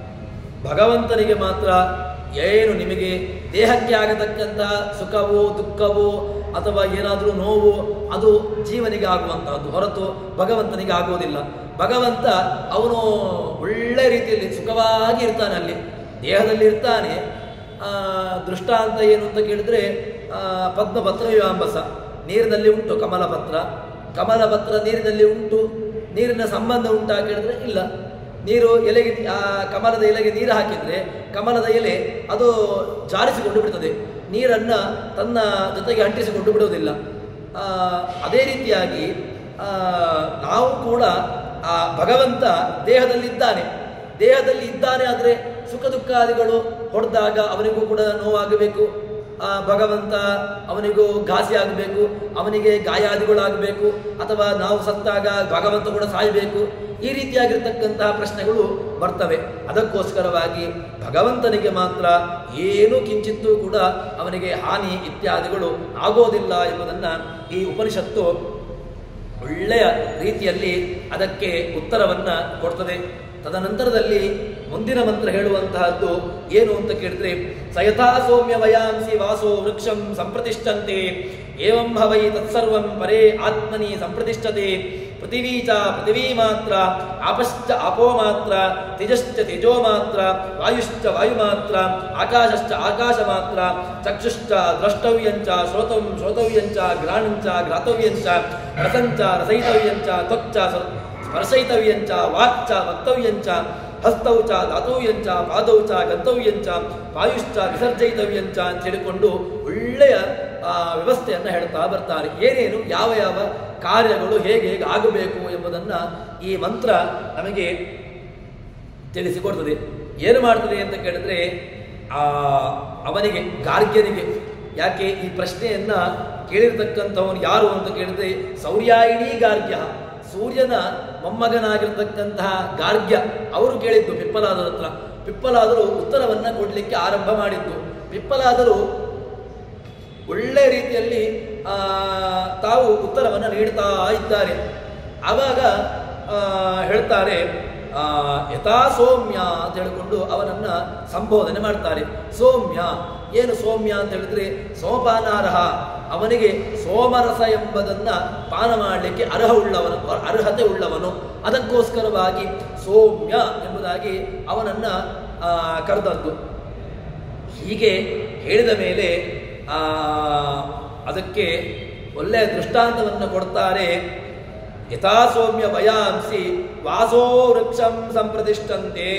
ಭಗವಂತನಿಗೆ ಮಾತ್ರ ಏನು ನಿಮಗೆ ದೇಹಕ್ಕೆ ಆಗತಕ್ಕಂತಹ ಸುಖವೋ ದುಃಖವೋ ಅಥವಾ ಏನಾದರೂ ನೋವು ಅದು ಜೀವನಿಗೆ ಆಗುವಂತಹದ್ದು ಹೊರತು ಭಗವಂತನಿಗೆ ಆಗುವುದಿಲ್ಲ ಭಗವಂತ ಅವನು ಒಳ್ಳೆ ರೀತಿಯಲ್ಲಿ ಸುಖವಾಗಿ ಇರ್ತಾನೆ ಅಲ್ಲಿ ದೇಹದಲ್ಲಿ ಇರ್ತಾನೆ ಆ, ದೃಷ್ಟಾಂತ ಏನು ಅಂತ ಕೇಳಿದ್ರೆ ಆ, ಪದ್ಮಪತ್ರ ವಿವಾಂಬಸ ನೀರಿನಲ್ಲಿ ಉಂಟು ಕಮಲಪತ್ರ ಕಮಲಪತ್ರ ನೀರಿನಲ್ಲಿ ಉಂಟು ನೀರಿನ ಸಂಬಂಧ ಉಂಟಾ ಕೇಳಿದ್ರೆ ಇಲ್ಲ ನೀರು ಎಲೆಗೆ ಆ ಕಮಲದ ಎಲೆಗೆ ನೀರು ಹಾಕಿದ್ರೆ ಕಮಲದ ಎಲೆ ಅದು ಜಾರಿಸಿಕೊಂಡು ಬಿಡ್ತದೆ ನೀರನ್ನ ತನ್ನ ಜೊತೆಗೆ ಅಂಟಿಸಿಕೊಂಡು ಬಿಡುವುದಿಲ್ಲ ಆ, ಅದೇ ರೀತಿಯಾಗಿ ಆ, ನಾವು ಕೂಡ ಆ ಭಗವಂತ ದೇಹದಲ್ಲಿದ್ದಾನೆ ದೇಹದಲ್ಲಿ ಇದ್ದಾನೆ ಆದರೆ ಸುಖ ದುಃಖಾದಿಗಳು ಹೊಡೆದಾಗ ಅವನಿಗೂ ಕೂಡ ನೋವಾಗಬೇಕು ಆ ಭಗವಂತ ಅವನಿಗೂ ಘಾಸಿ ಆಗಬೇಕು ಅವನಿಗೆ ಗಾಯಾದಿಗಳಾಗಬೇಕು ಅಥವಾ ನಾವು ಸತ್ತಾಗ ಭಗವಂತ ಕೂಡ ಸಾಯಬೇಕು ಈ ರೀತಿಯಾಗಿರ್ತಕ್ಕಂತಹ ಪ್ರಶ್ನೆಗಳು ಬರ್ತವೆ ಅದಕ್ಕೋಸ್ಕರವಾಗಿ ಭಗವಂತನಿಗೆ ಮಾತ್ರ ಏನೂ ಕಿಂಚಿತ್ತೂ ಕೂಡ ಅವನಿಗೆ ಹಾನಿ ಇತ್ಯಾದಿಗಳು ಆಗೋದಿಲ್ಲ ಎಂಬುದನ್ನು ಈ ಉಪನಿಷತ್ತು ಒಳ್ಳೆಯ ರೀತಿಯಲ್ಲಿ ಅದಕ್ಕೆ ಉತ್ತರವನ್ನ ಕೊಡ್ತದೆ ತದನಂತರದಲ್ಲಿ ಮುಂದಿನ ಮಂತ್ರ ಹೇಳುವಂತಹದ್ದು ಏನು ಅಂತ ಕೇಳಿದ್ರೆ ಸಯಥಾ ಸೌಮ್ಯ ವಯಾಂಸಿ ವಾಸೋ ವೃಕ್ಷಂ ಸಂಪ್ರತಿಷ್ಠಂತೆ ಏವಂ ಹವೈ ತತ್ಸರ್ವಂ ಪರೇ ಆತ್ಮನಿ ಸಂಪ್ರತಿಷ್ಠತೆ ಪೃಥಿವೀ ಚ ಪೃಥಿವೀ ಮಾತ್ರ ಆಪಶ್ಚ ಆಪೋ ಮಾತ್ರ ತೇಜಶ್ಚ ತೇಜೋ ಮಾತ್ರ ವಾಯುಶ್ಚ ವಾಯು ಮಾತ್ರ ಆಕಾಶಶ್ಚ ಆಕಾಶ ಮಾತ್ರ ಚಕ್ಷುಶ್ಚ ದ್ರಷ್ಟವ್ಯಂಚ ಶ್ರೋತಂ ಶ್ರೋತವ್ಯಂಚ ಘ್ರಾಣಂಚ ಘ್ರಾತವ್ಯಂಚ ರಸಂಚ ರಸಯಿತವ್ಯಂಚ ತ್ವಕ್ಚ ಸ್ವ- ಸ್ಪರ್ಶಯಿತವ್ಯಂಚ ವಾಕ್ಚ ವಕ್ತವ್ಯಂಚ ಹಸ್ತೌ ಚ ಧಾತವ್ಯಂಚ ಪಾದೌ ಚ ಗಂತವ್ಯಂಚ ವಾಯುಶ್ಚ ವಿಸರ್ಜಯಿತವ್ಯಂಚ ಅಂತ ಹೇಳಿಕೊಂಡು ಒಳ್ಳೆಯ ಆ, ವ್ಯವಸ್ಥೆಯನ್ನು ಹೇಳ್ತಾ ಬರ್ತಾರೆ ಏನೇನು ಯಾವ ಯಾವ ಕಾರ್ಯಗಳು ಹೇಗೆ ಹೇಗೆ ಆಗಬೇಕು ಎಂಬುದನ್ನು ಈ ಮಂತ್ರ ನಮಗೆ ತಿಳಿಸಿಕೊಡ್ತದೆ ಏನು ಮಾಡ್ತದೆ ಅಂತ ಕೇಳಿದ್ರೆ ಆ ಅವನಿಗೆ ಗಾರ್ಗ್ಯನಿಗೆ ಯಾಕೆ ಈ ಪ್ರಶ್ನೆಯನ್ನ ಕೇಳಿರ್ತಕ್ಕಂಥವನು ಯಾರು ಅಂತ ಕೇಳಿದ್ರೆ ಸೌರ್ಯಾಯಿಣಿ ಗಾರ್ಗ್ಯ ಸೂರ್ಯನ ಮೊಮ್ಮಗನಾಗಿರ್ತಕ್ಕಂತಹ ಗಾರ್ಗ್ಯ ಅವರು ಕೇಳಿದ್ದು ಪಿಪ್ಪಲಾದರ ಹತ್ರ ಪಿಪ್ಪಲಾದರು ಉತ್ತರವನ್ನ ಕೊಡಲಿಕ್ಕೆ ಆರಂಭ ಮಾಡಿದ್ದು ಪಿಪ್ಪಲಾದರು ಒಳ್ಳೆ ರೀತಿಯಲ್ಲಿ ಆ, ತಾವು ಉತ್ತರವನ್ನು ನೀಡ್ತಾ ಇದ್ದಾರೆ ಆವಾಗ ಆ, ಹೇಳ್ತಾರೆ ಆ, ಯಥಾ ಸೌಮ್ಯ ಅಂತ ಹೇಳಿಕೊಂಡು ಅವನನ್ನ ಸಂಬೋಧನೆ ಮಾಡ್ತಾರೆ ಸೌಮ್ಯ ಏನು ಸೌಮ್ಯ ಅಂತ ಹೇಳಿದ್ರೆ ಸೋಪಾನಾರ್ಹ ಅವನಿಗೆ ಸೋಮರಸ ಎಂಬುದನ್ನ ಪಾನ ಮಾಡಲಿಕ್ಕೆ ಅರ್ಹ ಉಳ್ಳವನು ಅರ್ಹತೆ ಉಳ್ಳವನು ಅದಕ್ಕೋಸ್ಕರವಾಗಿ ಸೌಮ್ಯ ಎಂಬುದಾಗಿ ಅವನನ್ನ ಆ, ಕರೆದದ್ದು ಹೀಗೆ ಹೇಳಿದ ಮೇಲೆ ಆ, ಅದಕ್ಕೆ ಒಳ್ಳೆಯ ದೃಷ್ಟಾಂತವನ್ನು ಕೊಡ್ತಾರೆ ಯಥಾ ಸೌಮ್ಯ ವಯಾಂಸಿ ವಾಸೋ ವೃಕ್ಷಂ ಸಂಪ್ರತಿಷ್ಠಂತೆ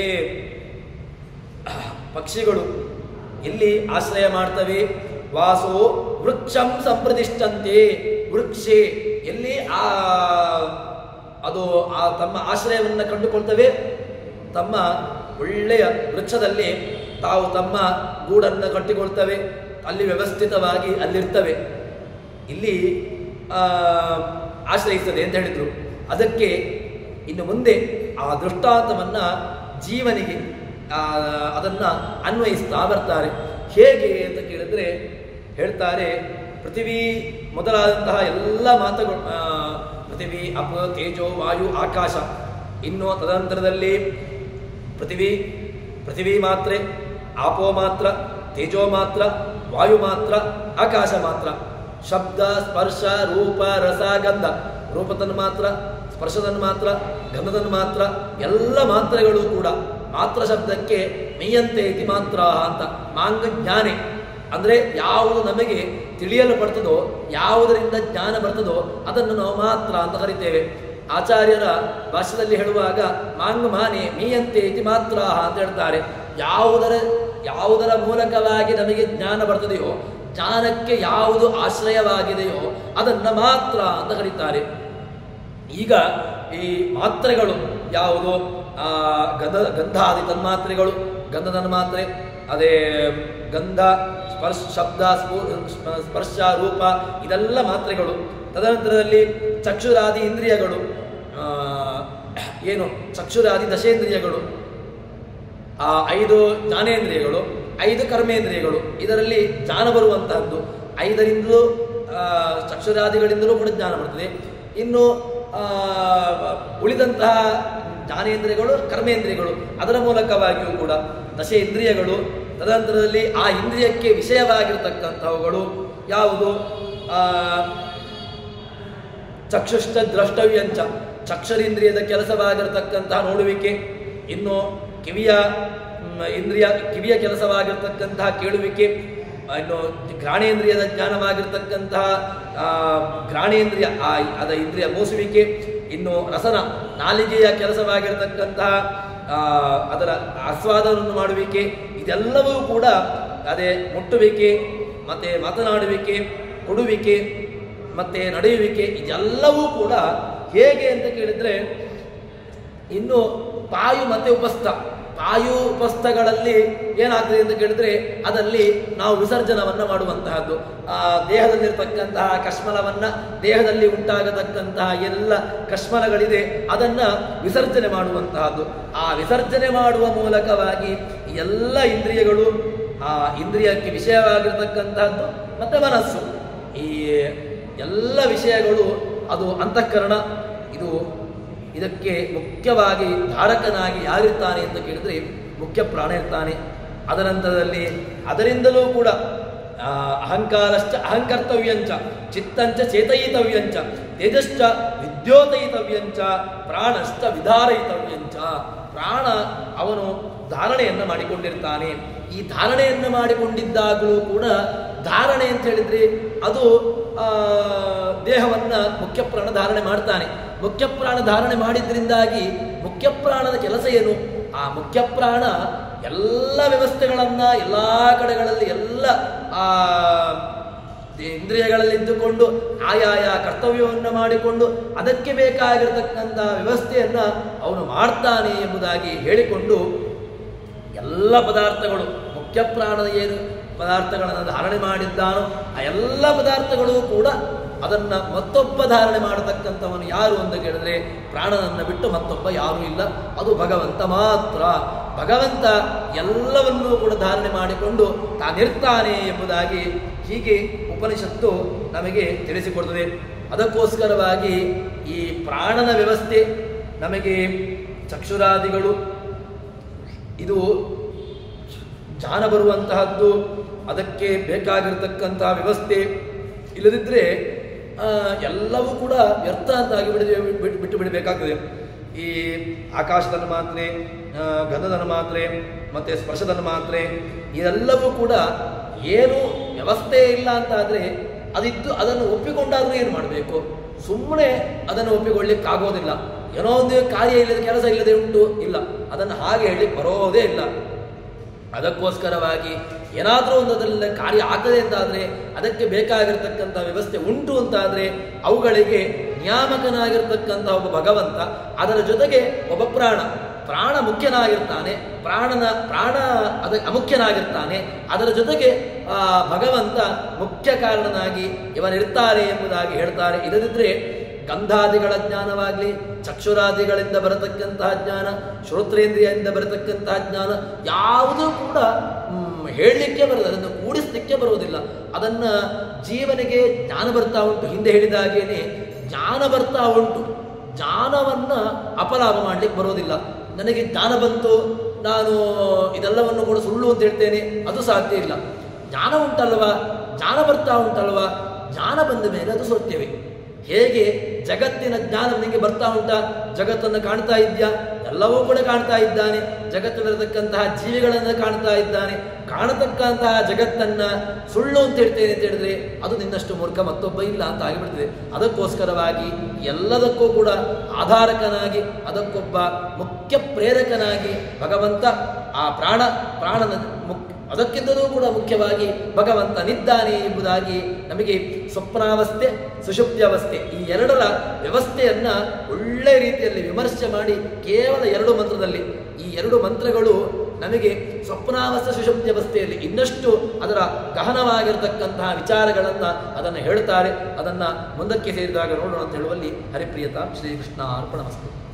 ಪಕ್ಷಿಗಳು ಎಲ್ಲಿ ಆಶ್ರಯ ಮಾಡ್ತವೆ ವಾಸೋ ವೃಕ್ಷಂ ಸಂಪ್ರತಿಷ್ಠಂತೆ ವೃಕ್ಷೆ ಎಲ್ಲಿ ಆ ಅದು ಆ ತಮ್ಮ ಆಶ್ರಯವನ್ನು ಕಂಡುಕೊಳ್ತವೆ ತಮ್ಮ ಒಳ್ಳೆಯ ವೃಕ್ಷದಲ್ಲಿ ತಾವು ತಮ್ಮ ಗೂಡನ್ನು ಕಟ್ಟಿಕೊಳ್ತವೆ ಅಲ್ಲಿ ವ್ಯವಸ್ಥಿತವಾಗಿ ಅಲ್ಲಿರ್ತವೆ ಇಲ್ಲಿ ಆ, ಆಶ್ರಯಿಸ್ತದೆ ಅಂತ ಹೇಳಿದರು ಅದಕ್ಕೆ ಇನ್ನು ಮುಂದೆ ಆ ದೃಷ್ಟಾಂತವನ್ನು ಜೀವನಿಗೆ ಆ, ಅದನ್ನ ಅನ್ವಯಿಸ್ತಾ ಬರ್ತಾರೆ ಹೇಗೆ ಅಂತ ಕೇಳಿದ್ರೆ ಹೇಳ್ತಾರೆ ಪೃಥಿವಿ ಮೊದಲಾದಂತಹ ಎಲ್ಲ ಮಾತುಗಳು ಆ, ಪೃಥಿವಿ ಅಪ ತೇಜೋ ವಾಯು ಆಕಾಶ ಇನ್ನು ತದನಂತರದಲ್ಲಿ ಪೃಥಿವಿ ಪೃಥಿವಿ ಮಾತ್ರೆ ಆಪೋ ಮಾತ್ರ ತೇಜೋ ಮಾತ್ರ ವಾಯು ಮಾತ್ರ ಆಕಾಶ ಮಾತ್ರ ಶಬ್ದ ಸ್ಪರ್ಶ ರೂಪ ರಸ ಗಂಧ ರೂಪದನ್ನು ಮಾತ್ರ ಸ್ಪರ್ಶದನ್ನು ಮಾತ್ರ ಗಂಧದನ್ನು ಮಾತ್ರ ಎಲ್ಲ ಮಾತ್ರೆಗಳು ಕೂಡ ಮಾತ್ರ ಶಬ್ದಕ್ಕೆ ಮೇಯಂತೆ ಇತಿ ಮಾತ್ರ ಅಂತ ಮಾಂಗ ಜ್ಞಾನೆ ಅಂದ್ರೆ ಯಾವುದು ನಮಗೆ ತಿಳಿಯಲು ಬರ್ತದೋ ಯಾವುದರಿಂದ ಜ್ಞಾನ ಬರ್ತದೋ ಅದನ್ನು ನಾವು ಮಾತ್ರ ಅಂತ ಕರಿತೇವೆ ಆಚಾರ್ಯರ ಭಾಷ್ಯದಲ್ಲಿ ಹೇಳುವಾಗ ಮಾಂಗ ಮಾನೆ ಮೀಯಂತೆ ಇತಿ ಮಾತ್ರ ಅಂತ ಹೇಳ್ತಾರೆ ಯಾವುದರ ಯಾವುದರ ಮೂಲಕವಾಗಿ ನಮಗೆ ಜ್ಞಾನ ಬರ್ತದೆಯೋ ಜ್ಞಾನಕ್ಕೆ ಯಾವುದು ಆಶ್ರಯವಾಗಿದೆಯೋ ಅದನ್ನು ಮಾತ್ರ ಅಂತ ಕರೀತಾರೆ ಈಗ ಈ ಮಾತ್ರೆಗಳು ಯಾವುದು ಆ, ಗಂಧ ಗಂಧಾದಿ ತನ್ಮಾತ್ರೆಗಳು ಗಂಧ ತನ್ಮಾತ್ರೆ ಅದೇ ಗಂಧ ಸ್ಪರ್ಶ ಶಬ್ದ ಸ್ಫೂ- ಸ್ಪ- ಸ್ಪರ್ಶ ರೂಪ ಇದೆಲ್ಲ ಮಾತ್ರೆಗಳು ತದನಂತರದಲ್ಲಿ ಚಕ್ಷುರಾದಿ ಇಂದ್ರಿಯಗಳು ಆ, ಏನು ಚಕ್ಷುರಾದಿ ದಶೇಂದ್ರಿಯಗಳು ಆ ಐದು ಜ್ಞಾನೇಂದ್ರಿಯಗಳು ಐದು ಕರ್ಮೇಂದ್ರಿಯಗಳು ಇದರಲ್ಲಿ ಜ್ಞಾನ ಬರುವಂತಹದ್ದು ಐದರಿಂದಲೂ ಆ, ಚಕ್ಷುರಾದಿಗಳಿಂದಲೂ ಕೂಡ ಜ್ಞಾನ ಬರ್ತದೆ ಇನ್ನು ಆ, ಉಳಿದಂತಹ ಜ್ಞಾನೇಂದ್ರಿಯಗಳು ಕರ್ಮೇಂದ್ರಿಯಗಳು ಅದರ ಮೂಲಕವಾಗಿಯೂ ಕೂಡ ದಶೇಂದ್ರಿಯಗಳು ತದನಂತರದಲ್ಲಿ ಆ ಇಂದ್ರಿಯಕ್ಕೆ ವಿಷಯವಾಗಿರ್ತಕ್ಕಂಥವುಗಳು ಯಾವುದು ಆ, ಚಕ್ಷುಷ್ಟ ದ್ರಷ್ಟವ್ಯಂಚ ಚಕ್ಷರೇಂದ್ರಿಯದ ಕೆಲಸವಾಗಿರತಕ್ಕಂತಹ ನೋಡುವಿಕೆ ಇನ್ನು ಕಿವಿಯ ಮ್, ಇಂದ್ರಿಯ ಕಿವಿಯ ಕೆಲಸವಾಗಿರ್ತಕ್ಕಂತಹ ಕೇಳುವಿಕೆ ಆ, ಇನ್ನು ಘ್ರಾಣೇಂದ್ರಿಯದ ಜ್ಞಾನವಾಗಿರ್ತಕ್ಕಂತಹ ಆ, ಘ್ರಾಣೇಂದ್ರಿಯ ಆ ಅದ ಇಂದ್ರಿಯ ಮೋಸುವಿಕೆ ಇನ್ನು ರಸನ ನಾಲಿಗೆಯ ಕೆಲಸವಾಗಿರ್ತಕ್ಕಂತಹ ಆ, ಅದರ ಆಸ್ವಾದನವನ್ನು ಮಾಡುವಿಕೆ ಇದೆಲ್ಲವೂ ಕೂಡ ಅದೇ ಮುಟ್ಟುವಿಕೆ ಮತ್ತೆ ಮಾತನಾಡುವಿಕೆ ಕೊಡುವಿಕೆ ಮತ್ತೆ ನಡೆಯುವಿಕೆ ಇದೆಲ್ಲವೂ ಕೂಡ ಹೇಗೆ ಅಂತ ಕೇಳಿದ್ರೆ ಇನ್ನು ಪಾಯು ಮತ್ತೆ ಉಪಸ್ಥ ಪಾಯು ಉಪಸ್ಥಗಳಲ್ಲಿ ಏನಾಗ್ತದೆ ಅಂತ ಕೇಳಿದ್ರೆ ಅದರಲ್ಲಿ ನಾವು ವಿಸರ್ಜನವನ್ನ ಮಾಡುವಂತಹದ್ದು ಆ ದೇಹದಲ್ಲಿರ್ತಕ್ಕಂತಹ ಕಶ್ಮಲವನ್ನ ದೇಹದಲ್ಲಿ ಉಂಟಾಗತಕ್ಕಂತಹ ಎಲ್ಲ ಕಶ್ಮಲಗಳಿದೆ ಅದನ್ನ ವಿಸರ್ಜನೆ ಮಾಡುವಂತಹದ್ದು ಆ ವಿಸರ್ಜನೆ ಮಾಡುವ ಮೂಲಕವಾಗಿ ಎಲ್ಲ ಇಂದ್ರಿಯಗಳು ಆ ಇಂದ್ರಿಯಕ್ಕೆ ವಿಷಯವಾಗಿರ್ತಕ್ಕಂತಹದ್ದು ಮತ್ತೆ ಮನಸ್ಸು ಈ ಎಲ್ಲ ವಿಷಯಗಳು ಅದು ಅಂತಃಕರಣ ಇದು ಇದಕ್ಕೆ ಮುಖ್ಯವಾಗಿ ಧಾರಕನಾಗಿ ಯಾರಿರ್ತಾನೆ ಅಂತ ಕೇಳಿದ್ರೆ ಮುಖ್ಯ ಪ್ರಾಣ ಇರ್ತಾನೆ ಅದರ ನಂತರದಲ್ಲಿ ಅದರಿಂದಲೂ ಕೂಡ ಆ, ಅಹಂಕಾರಶ್ಚ ಅಹಂಕರ್ತವ್ಯಂಚ ಚಿತ್ತಂಚ ಚೇತಯಿತವ್ಯಂಚ ತೇಜಶ್ಚ ವಿದ್ಯೋತಯಿತವ್ಯಂಚ ಪ್ರಾಣಶ್ಚ ವಿಧಾರಯಿತವ್ಯಂಚ ಪ್ರಾಣ ಅವನು ಧಾರಣೆಯನ್ನು ಮಾಡಿಕೊಂಡಿರ್ತಾನೆ ಈ ಧಾರಣೆಯನ್ನು ಮಾಡಿಕೊಂಡಿದ್ದಾಗಲೂ ಕೂಡ ಧಾರಣೆ ಅಂತ ಹೇಳಿದ್ರೆ ಅದು ಆ, ದೇಹವನ್ನ ಮುಖ್ಯ ಪ್ರಾಣ ಧಾರಣೆ ಮಾಡ್ತಾನೆ ಮುಖ್ಯ ಪ್ರಾಣ ಧಾರಣೆ ಮಾಡಿದ್ರಿಂದಾಗಿ ಮುಖ್ಯ ಪ್ರಾಣದ ಕೆಲಸ ಏನು ಆ ಮುಖ್ಯ ಪ್ರಾಣ ಎಲ್ಲ ವ್ಯವಸ್ಥೆಗಳನ್ನ ಎಲ್ಲ ಕಡೆಗಳಲ್ಲಿ ಎಲ್ಲ ಆ ಇಂದ್ರಿಯಗಳಲ್ಲಿ ಇದ್ದುಕೊಂಡು ಆಯಾಯ ಕರ್ತವ್ಯವನ್ನು ಮಾಡಿಕೊಂಡು ಅದಕ್ಕೆ ಬೇಕಾಗಿರತಕ್ಕಂಥ ವ್ಯವಸ್ಥೆಯನ್ನ ಅವನು ಮಾಡ್ತಾನೆ ಎಂಬುದಾಗಿ ಹೇಳಿಕೊಂಡು ಎಲ್ಲ ಪದಾರ್ಥಗಳು ಮುಖ್ಯ ಪ್ರಾಣದ ಏನು ಪದಾರ್ಥಗಳನ್ನು ಧಾರಣೆ ಮಾಡಿದ್ದಾನೋ ಆ ಎಲ್ಲ ಪದಾರ್ಥಗಳು ಕೂಡ ಅದನ್ನ ಮತ್ತೊಬ್ಬ ಧಾರಣೆ ಮಾಡತಕ್ಕಂಥವನು ಯಾರು ಅಂತ ಕೇಳಿದ್ರೆ ಪ್ರಾಣನನ್ನು ಬಿಟ್ಟು ಮತ್ತೊಬ್ಬ ಯಾರೂ ಇಲ್ಲ ಅದು ಭಗವಂತ ಮಾತ್ರ ಭಗವಂತ ಎಲ್ಲವನ್ನೂ ಕೂಡ ಧಾರಣೆ ಮಾಡಿಕೊಂಡು ತಾನಿರ್ತಾನೆ ಎಂಬುದಾಗಿ ಹೀಗೆ ಉಪನಿಷತ್ತು ನಮಗೆ ತಿಳಿಸಿಕೊಡ್ತದೆ ಅದಕ್ಕೋಸ್ಕರವಾಗಿ ಈ ಪ್ರಾಣನ ವ್ಯವಸ್ಥೆ ನಮಗೆ ಚಕ್ಷುರಾದಿಗಳು ಇದು ಜ್ಞಾನ ಬರುವಂತಹದ್ದು ಅದಕ್ಕೆ ಬೇಕಾಗಿರತಕ್ಕಂತಹ ವ್ಯವಸ್ಥೆ ಇಲ್ಲದಿದ್ದರೆ ಆ, ಎಲ್ಲವೂ ಕೂಡ ವ್ಯರ್ಥ ಅಂತ ಆಗಿ ಬಿಡ ಬಿಟ್ಟು ಬಿಟ್ಟು ಬಿಡಬೇಕಾಗ್ತದೆ ಈ ಆಕಾಶದ ಮಾತ್ರೆ ಆ, ಗಂಧದ ಮಾತ್ರೆ ಮತ್ತು ಸ್ಪರ್ಶದ ಮಾತ್ರೆ ಇದೆಲ್ಲವೂ ಕೂಡ ಏನು ವ್ಯವಸ್ಥೆ ಇಲ್ಲ ಅಂತ ಆದರೆ ಅದಿದ್ದು ಅದನ್ನು ಒಪ್ಪಿಕೊಂಡಾದ್ರೂ ಏನು ಮಾಡಬೇಕು ಸುಮ್ಮನೆ ಅದನ್ನು ಒಪ್ಪಿಕೊಳ್ಳಿಕ್ಕಾಗೋದಿಲ್ಲ ಏನೋ ಒಂದು ಕಾರ್ಯ ಇಲ್ಲದೆ ಕೆಲಸ ಇಲ್ಲದೆ ಉಂಟು ಇಲ್ಲ ಅದನ್ನು ಹಾಗೆ ಹೇಳಿ ಬರೋದೇ ಇಲ್ಲ ಅದಕ್ಕೋಸ್ಕರವಾಗಿ ಏನಾದರೂ ಒಂದು ಅದರಲ್ಲಿ ಕಾರ್ಯ ಆಗ್ತದೆ ಅಂತಾದರೆ ಅದಕ್ಕೆ ಬೇಕಾಗಿರ್ತಕ್ಕಂಥ ವ್ಯವಸ್ಥೆ ಉಂಟು ಅಂತಾದರೆ ಅವುಗಳಿಗೆ ನಿಯಾಮಕನಾಗಿರ್ತಕ್ಕಂಥ ಒಬ್ಬ ಭಗವಂತ ಅದರ ಜೊತೆಗೆ ಒಬ್ಬ ಪ್ರಾಣ ಪ್ರಾಣ ಮುಖ್ಯನಾಗಿರ್ತಾನೆ ಪ್ರಾಣನ ಪ್ರಾಣ ಅದ ಅಮುಖ್ಯನಾಗಿರ್ತಾನೆ ಅದರ ಜೊತೆಗೆ ಆ ಭಗವಂತ ಮುಖ್ಯ ಕಾರಣನಾಗಿ ಇವನಿರ್ತಾರೆ ಎಂಬುದಾಗಿ ಹೇಳ್ತಾರೆ ಇಲ್ಲದಿದ್ದರೆ ಗಂಧಾದಿಗಳ ಜ್ಞಾನವಾಗಲಿ ಚಕ್ಷುರಾದಿಗಳಿಂದ ಬರತಕ್ಕಂತಹ ಜ್ಞಾನ ಶ್ರೋತ್ರೇಂದ್ರಿಯದಿಂದ ಬರತಕ್ಕಂತಹ ಜ್ಞಾನ ಯಾವುದೂ ಕೂಡ ಮ್, ಹೇಳಲಿಕ್ಕೆ ಬರೋದು ಅದನ್ನು ಕೂಡಿಸ್ಲಿಕ್ಕೆ ಬರುವುದಿಲ್ಲ ಅದನ್ನ ಜೀವನಿಗೆ ಜ್ಞಾನ ಬರ್ತಾ ಉಂಟು ಹಿಂದೆ ಹೇಳಿದ ಹಾಗೇನೆ ಜ್ಞಾನ ಬರ್ತಾ ಉಂಟು ಜ್ಞಾನವನ್ನ ಅಪಲಾಭ ಮಾಡ್ಲಿಕ್ಕೆ ಬರೋದಿಲ್ಲ ನನಗೆ ಜ್ಞಾನ ಬಂತು ನಾನು ಇದೆಲ್ಲವನ್ನು ಕೂಡ ಸುಳ್ಳು ಅಂತ ಹೇಳ್ತೇನೆ ಅದು ಸಾಧ್ಯ ಇಲ್ಲ ಜ್ಞಾನ ಉಂಟಲ್ವಾ ಜ್ಞಾನ ಬರ್ತಾ ಉಂಟಲ್ವಾ ಜ್ಞಾನ ಬಂದ ಮೇಲೆ ಅದು ಸತ್ಯವೇ ಹೇಗೆ ಜಗತ್ತಿನ ಜ್ಞಾನ ನಿಮಗೆ ಬರ್ತಾ ಉಂಟಾ ಜಗತ್ತನ್ನು ಕಾಣ್ತಾ ಇದ್ಯಾ ಎಲ್ಲವೂ ಕೂಡ ಕಾಣ್ತಾ ಇದ್ದಾನೆ ಜಗತ್ತಿನಲ್ಲಿರತಕ್ಕಂತಹ ಜೀವಿಗಳನ್ನು ಕಾಣ್ತಾ ಇದ್ದಾನೆ ಕಾಣತಕ್ಕಂತಹ ಜಗತ್ತನ್ನ ಸುಳ್ಳು ಅಂತ ಹೇಳ್ತೇನೆ ಅಂತ ಹೇಳಿದ್ರೆ ಅದು ನಿನ್ನಷ್ಟು ಮೂರ್ಖ ಮತ್ತೊಬ್ಬ ಇಲ್ಲ ಅಂತ ಆಗಿಬಿಡ್ತದೆ ಅದಕ್ಕೋಸ್ಕರವಾಗಿ ಎಲ್ಲದಕ್ಕೂ ಕೂಡ ಆಧಾರಕನಾಗಿ ಅದಕ್ಕೊಬ್ಬ ಮುಖ್ಯ ಪ್ರೇರಕನಾಗಿ ಭಗವಂತ ಆ ಪ್ರಾಣ ಪ್ರಾಣನ ಮುಕ್ ಅದಕ್ಕಿಂತಲೂ ಕೂಡ ಮುಖ್ಯವಾಗಿ ಭಗವಂತನಿದ್ದಾನೆ ಎಂಬುದಾಗಿ ನಮಗೆ ಸ್ವಪ್ನಾವಸ್ಥೆ ಸುಷುಪ್ತ್ಯವಸ್ಥೆ ಈ ಎರಡರ ವ್ಯವಸ್ಥೆಯನ್ನ ಒಳ್ಳೆ ರೀತಿಯಲ್ಲಿ ವಿಮರ್ಶೆ ಮಾಡಿ ಕೇವಲ ಎರಡು ಮಂತ್ರದಲ್ಲಿ ಈ ಎರಡು ಮಂತ್ರಗಳು ನಮಗೆ ಸ್ವಪ್ನಾವಸ್ಥೆ ಸುಷುಪ್ತ್ಯವಸ್ಥೆಯಲ್ಲಿ ಇನ್ನಷ್ಟು ಅದರ ಗಹನವಾಗಿರತಕ್ಕಂತಹ ವಿಚಾರಗಳನ್ನು ಅದನ್ನು ಹೇಳ್ತಾರೆ ಅದನ್ನು ಮುಂದಕ್ಕೆ ಸೇರಿದಾಗ ನೋಡೋಣ ಅಂತ ಹೇಳುವಲ್ಲಿ ಹರಿಪ್ರಿಯತಾ ಶ್ರೀಕೃಷ್ಣ ಅರ್ಪಣ